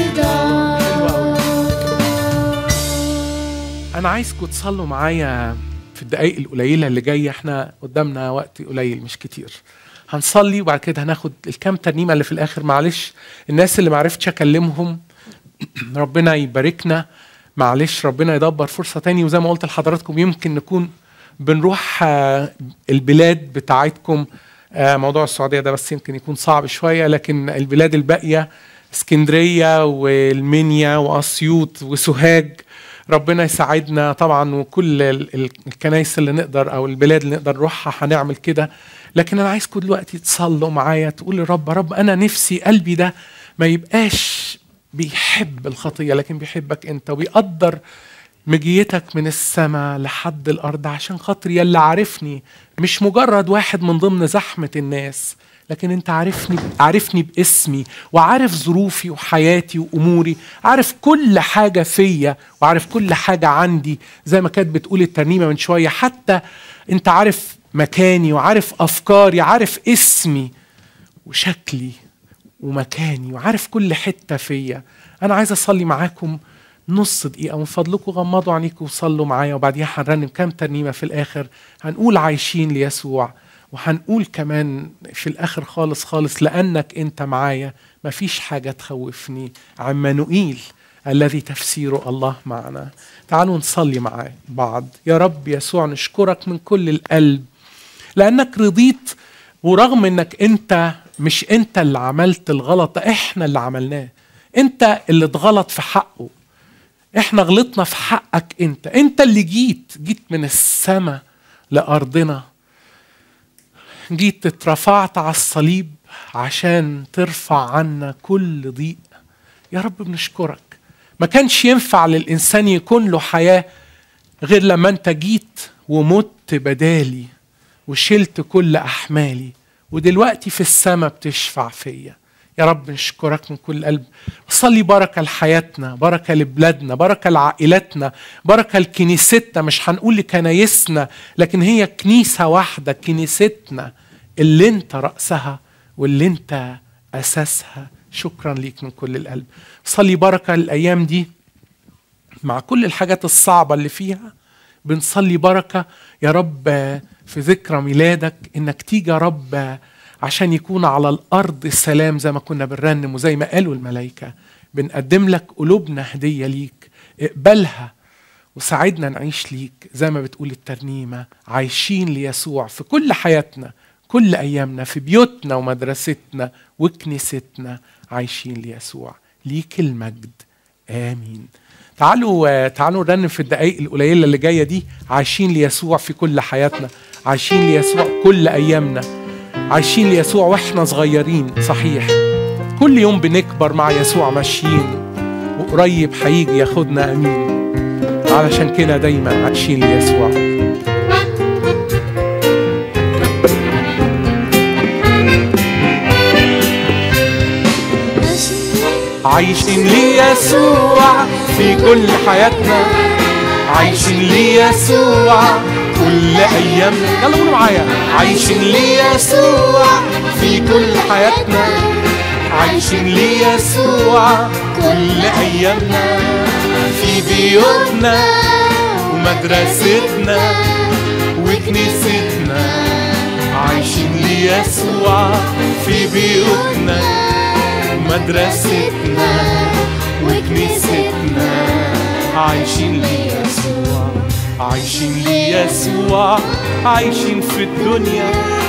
رضاك انا عايزكم تصلوا معايا في الدقايق القليله اللي جايه احنا قدامنا وقت قليل مش كتير هنصلي وبعد كده هناخد الكام ترنيمه اللي في الاخر معلش الناس اللي معرفتش اكلمهم ربنا يباركنا معلش ربنا يدبر فرصه تاني وزي ما قلت لحضراتكم يمكن نكون بنروح آه، البلاد بتاعتكم آه، موضوع السعوديه ده بس يمكن يكون صعب شويه لكن البلاد الباقيه اسكندريه والمنيا واسيوط وسوهاج ربنا يساعدنا طبعا وكل ال- ال- الكنايس اللي نقدر او البلاد اللي نقدر نروحها هنعمل كده لكن انا عايزكم دلوقتي تصلوا معايا تقول لرب رب انا نفسي قلبي ده ما يبقاش بيحب الخطيه لكن بيحبك انت وبيقدر مجيتك من السماء لحد الارض عشان خاطري يلي عارفني مش مجرد واحد من ضمن زحمه الناس لكن انت عارفني عارفني باسمي وعارف ظروفي وحياتي واموري عارف كل حاجه فيا وعارف كل حاجه عندي زي ما كانت بتقول الترنيمه من شويه حتى انت عارف مكاني وعارف افكاري عارف اسمي وشكلي ومكاني وعارف كل حته فيا انا عايز اصلي معاكم نص دقيقة من فضلكم غمضوا عينيكم وصلوا معايا وبعديها هنرنم كام ترنيمة في الآخر هنقول عايشين ليسوع وهنقول كمان في الآخر خالص خالص لأنك أنت معايا مفيش حاجة تخوفني عمانوئيل الذي تفسيره الله معنا تعالوا نصلي مع بعض يا رب يسوع نشكرك من كل القلب لأنك رضيت ورغم أنك أنت مش أنت اللي عملت الغلط ده إحنا اللي عملناه أنت اللي اتغلط في حقه احنا غلطنا في حقك انت انت اللي جيت جيت من السماء لارضنا جيت اترفعت على الصليب عشان ترفع عنا كل ضيق يا رب بنشكرك ما كانش ينفع للانسان يكون له حياه غير لما انت جيت ومت بدالي وشلت كل احمالي ودلوقتي في السماء بتشفع فيا يا رب نشكرك من كل قلب صلي بركة لحياتنا بركة لبلادنا بركة لعائلاتنا بركة لكنيستنا مش هنقول لكنايسنا لكن هي كنيسة واحدة كنيستنا اللي انت رأسها واللي انت أساسها شكرا ليك من كل القلب صلي بركة الأيام دي مع كل الحاجات الصعبة اللي فيها بنصلي بركة يا رب في ذكرى ميلادك انك تيجي يا رب عشان يكون على الارض السلام زي ما كنا بنرنم وزي ما قالوا الملائكة بنقدم لك قلوبنا هدية ليك اقبلها وساعدنا نعيش ليك زي ما بتقول الترنيمة عايشين ليسوع في كل حياتنا كل أيامنا في بيوتنا ومدرستنا وكنيستنا عايشين ليسوع ليك المجد آمين تعالوا تعالوا نرنم في الدقائق القليلة اللي جاية دي عايشين ليسوع في كل حياتنا عايشين ليسوع كل أيامنا عايشين ليسوع واحنا صغيرين صحيح كل يوم بنكبر مع يسوع ماشيين وقريب هيجي ياخدنا امين علشان كده دايما عايشين ليسوع عايشين ليسوع في كل حياتنا عايشين ليسوع كل ايامنا يلا قولوا معايا عايشين ليسوع في كل حياتنا عايشين ليسوع كل ايامنا في بيوتنا ومدرستنا وكنيستنا عايشين ليسوع في بيوتنا ومدرستنا وكنيستنا عايشين ليسوع عايشين ليسوع عايشين في الدنيا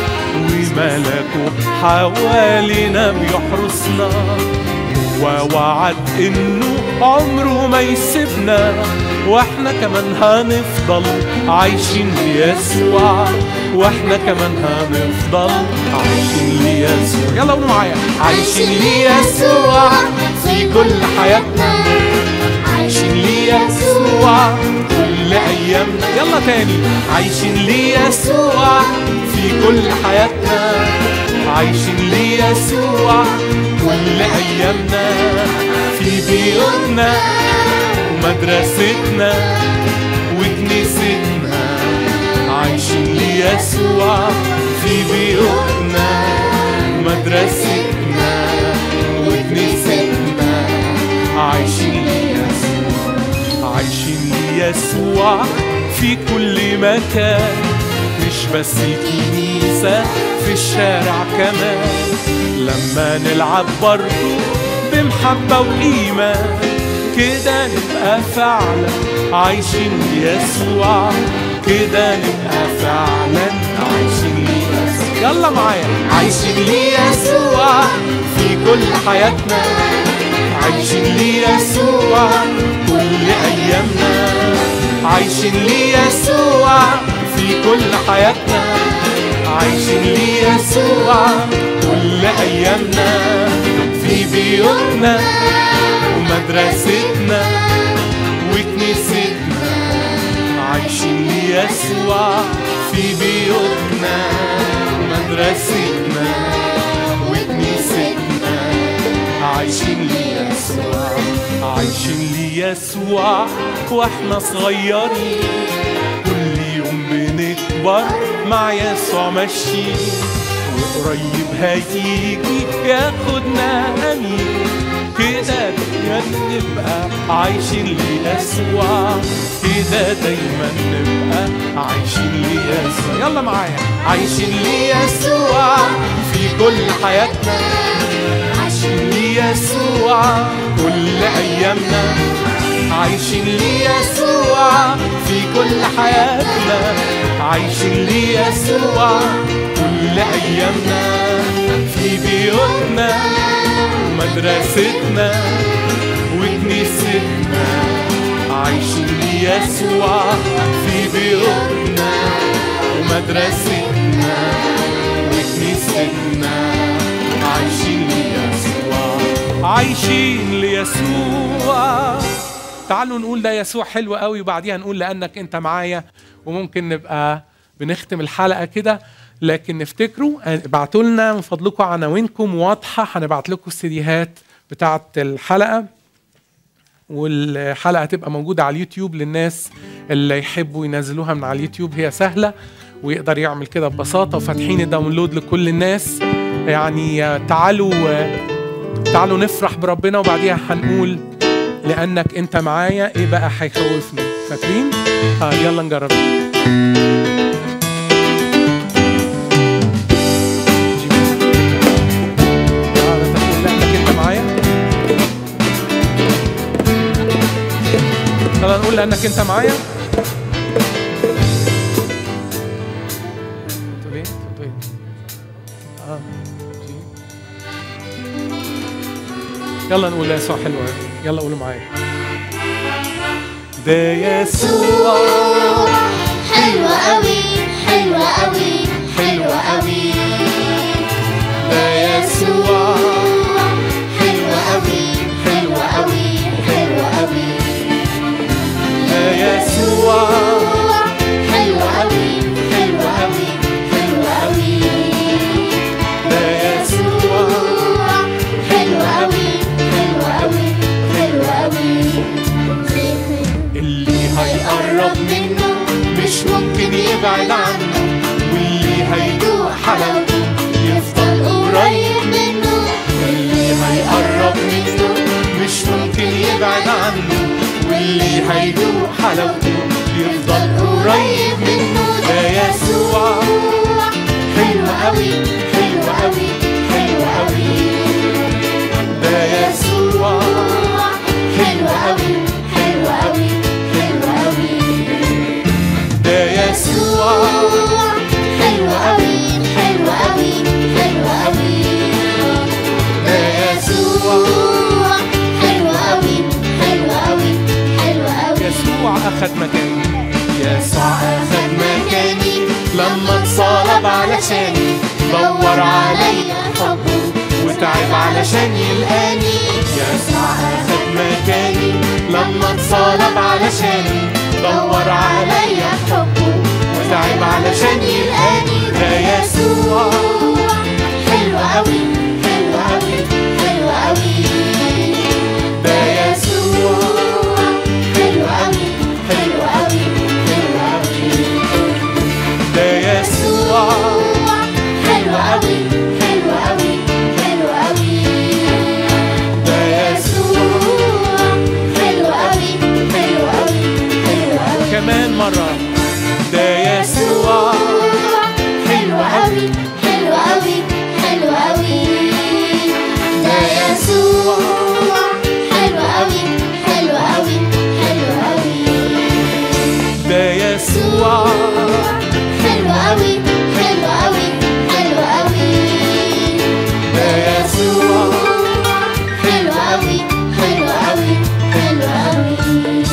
وملكه حوالينا بيحرسنا هو وعد انه عمره ما يسيبنا واحنا كمان هنفضل عايشين ليسوع واحنا كمان هنفضل عايشين ليسوع يلا قولوا معايا عايشين ليسوع في كل حياتنا عايشين ليسوع كل ايامنا يلا تاني عايشين ليسوع في كل حياتنا عايشين ليسوع كل ايامنا في بيوتنا ومدرستنا وكنيستنا عايشين ليسوع في بيوتنا ومدرستنا وكنيستنا عايشين ليسوع عايشين ليسوع في كل مكان مش بس كنيسة في الشارع كمان لما نلعب برضو بمحبة وإيمان كده نبقى فعلا عايشين ليسوع كده نبقى فعلا عايشين ليسوع يلا معايا عايشين ليسوع في كل حياتنا عايشين ليسوع كل أيامنا عايشين ليسوع في كل حياتنا عايشين ليسوع كل أيامنا في بيوتنا ومدرستنا وكنيستنا عايشين ليسوع في بيوتنا ومدرستنا وكنيستنا عايشين ليسوع عايشين ليسوع واحنا صغيرين كل يوم بنكبر مع يسوع ماشيين وقريب هيجي ياخدنا امين كده دايما نبقى عايشين ليسوع كده دايما نبقى عايشين ليسوع يلا معايا عايشين ليسوع في كل حياتنا عايشين ليسوع كل ايامنا عايشين ليسوع في كل حياتنا عايشين ليسوع كل ايامنا في بيوتنا ومدرستنا وكنيستنا عايشين ليسوع في بيوتنا ومدرستنا وكنيستنا عايشين ليسوع عايشين ليسوع تعالوا نقول ده يسوع حلو قوي وبعديها نقول لانك انت معايا وممكن نبقى بنختم الحلقه كده لكن نفتكروا ابعتوا لنا من فضلكم عناوينكم واضحه هنبعت لكم السيديهات بتاعه الحلقه والحلقه هتبقى موجوده على اليوتيوب للناس اللي يحبوا ينزلوها من على اليوتيوب هي سهله ويقدر يعمل كده ببساطه وفاتحين الداونلود لكل الناس يعني تعالوا تعالوا نفرح بربنا وبعديها هنقول لانك انت معايا ايه بقى هيخوفني فاكرين اه يلا نجرب آه، ده تقول لأنك انت معايا يلا نقول لأنك انت معايا تقول ايه؟ تقول ايه؟ اه جي. يلا نقول يا يسوع حلوة يلا قولوا معايا ده يسوع حلوة قوي حلوة قوي حلوة قوي ده يسوع حلوة قوي حلوة قوي حلوة قوي ده يسوع حلوة قوي حلوة قوي حلوة قوي ده يسوع حلوة قوي حلوة قوي حلوة قوي اللي هيقرب منه مش ممكن يبعد عنه واللي هيدوق حلاوته يفضل قريب منه اللي هيقرب منه مش ممكن يبعد عنه واللي هيدوق حلاوته يفضل قريب منه ده يسوع حلوة قوي حلوة قوي حلوة قوي ده يسوع حلوة قوي حلوة قوي حلوة قوي ده يسوع حلوة قوي حلوة قوي حلوة قوي ده يسوع حلوة قوي حلوة قوي حلوة قوي يسوع أخذ مكاني يسوع أخد مكاني لما اتصلب علشاني دور عليا حبه وتعب علشان يلقاني يسوع أخذ مكاني لما اتصلب علشاني دور عليا حبه وتعب علشان يلقاني ده يسوع حلوة قوي حلوة قوي حلوة قوي ده يسوع حلوة قوي حلوة قوي حلوة قوي ده يسوع حلوة قوي حلوة قوي حلوة قوي ده يسوع حلوة قوي حلوة قوي حلوة قوي كمان مرة ده يسوع حلوة قوي حلوة قوي حلوة قوي ده يسوع حلوة قوي حلوة قوي حلوة قوي ده يسوع حلوة قوي حلوة قوي حلوة قوي ده يسوع حلوة قوي حلوة قوي حلوة قوي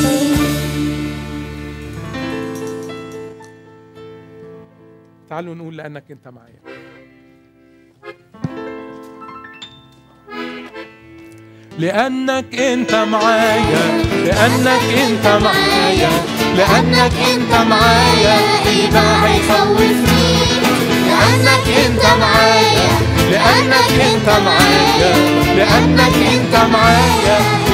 تعالوا نقول لأنك أنت معايا لأنك أنت معايا لأنك أنت معايا لأنك أنت معايا إيه بقى هيخوفني لأنك أنت معايا لأنك أنت معايا لأنك أنت معايا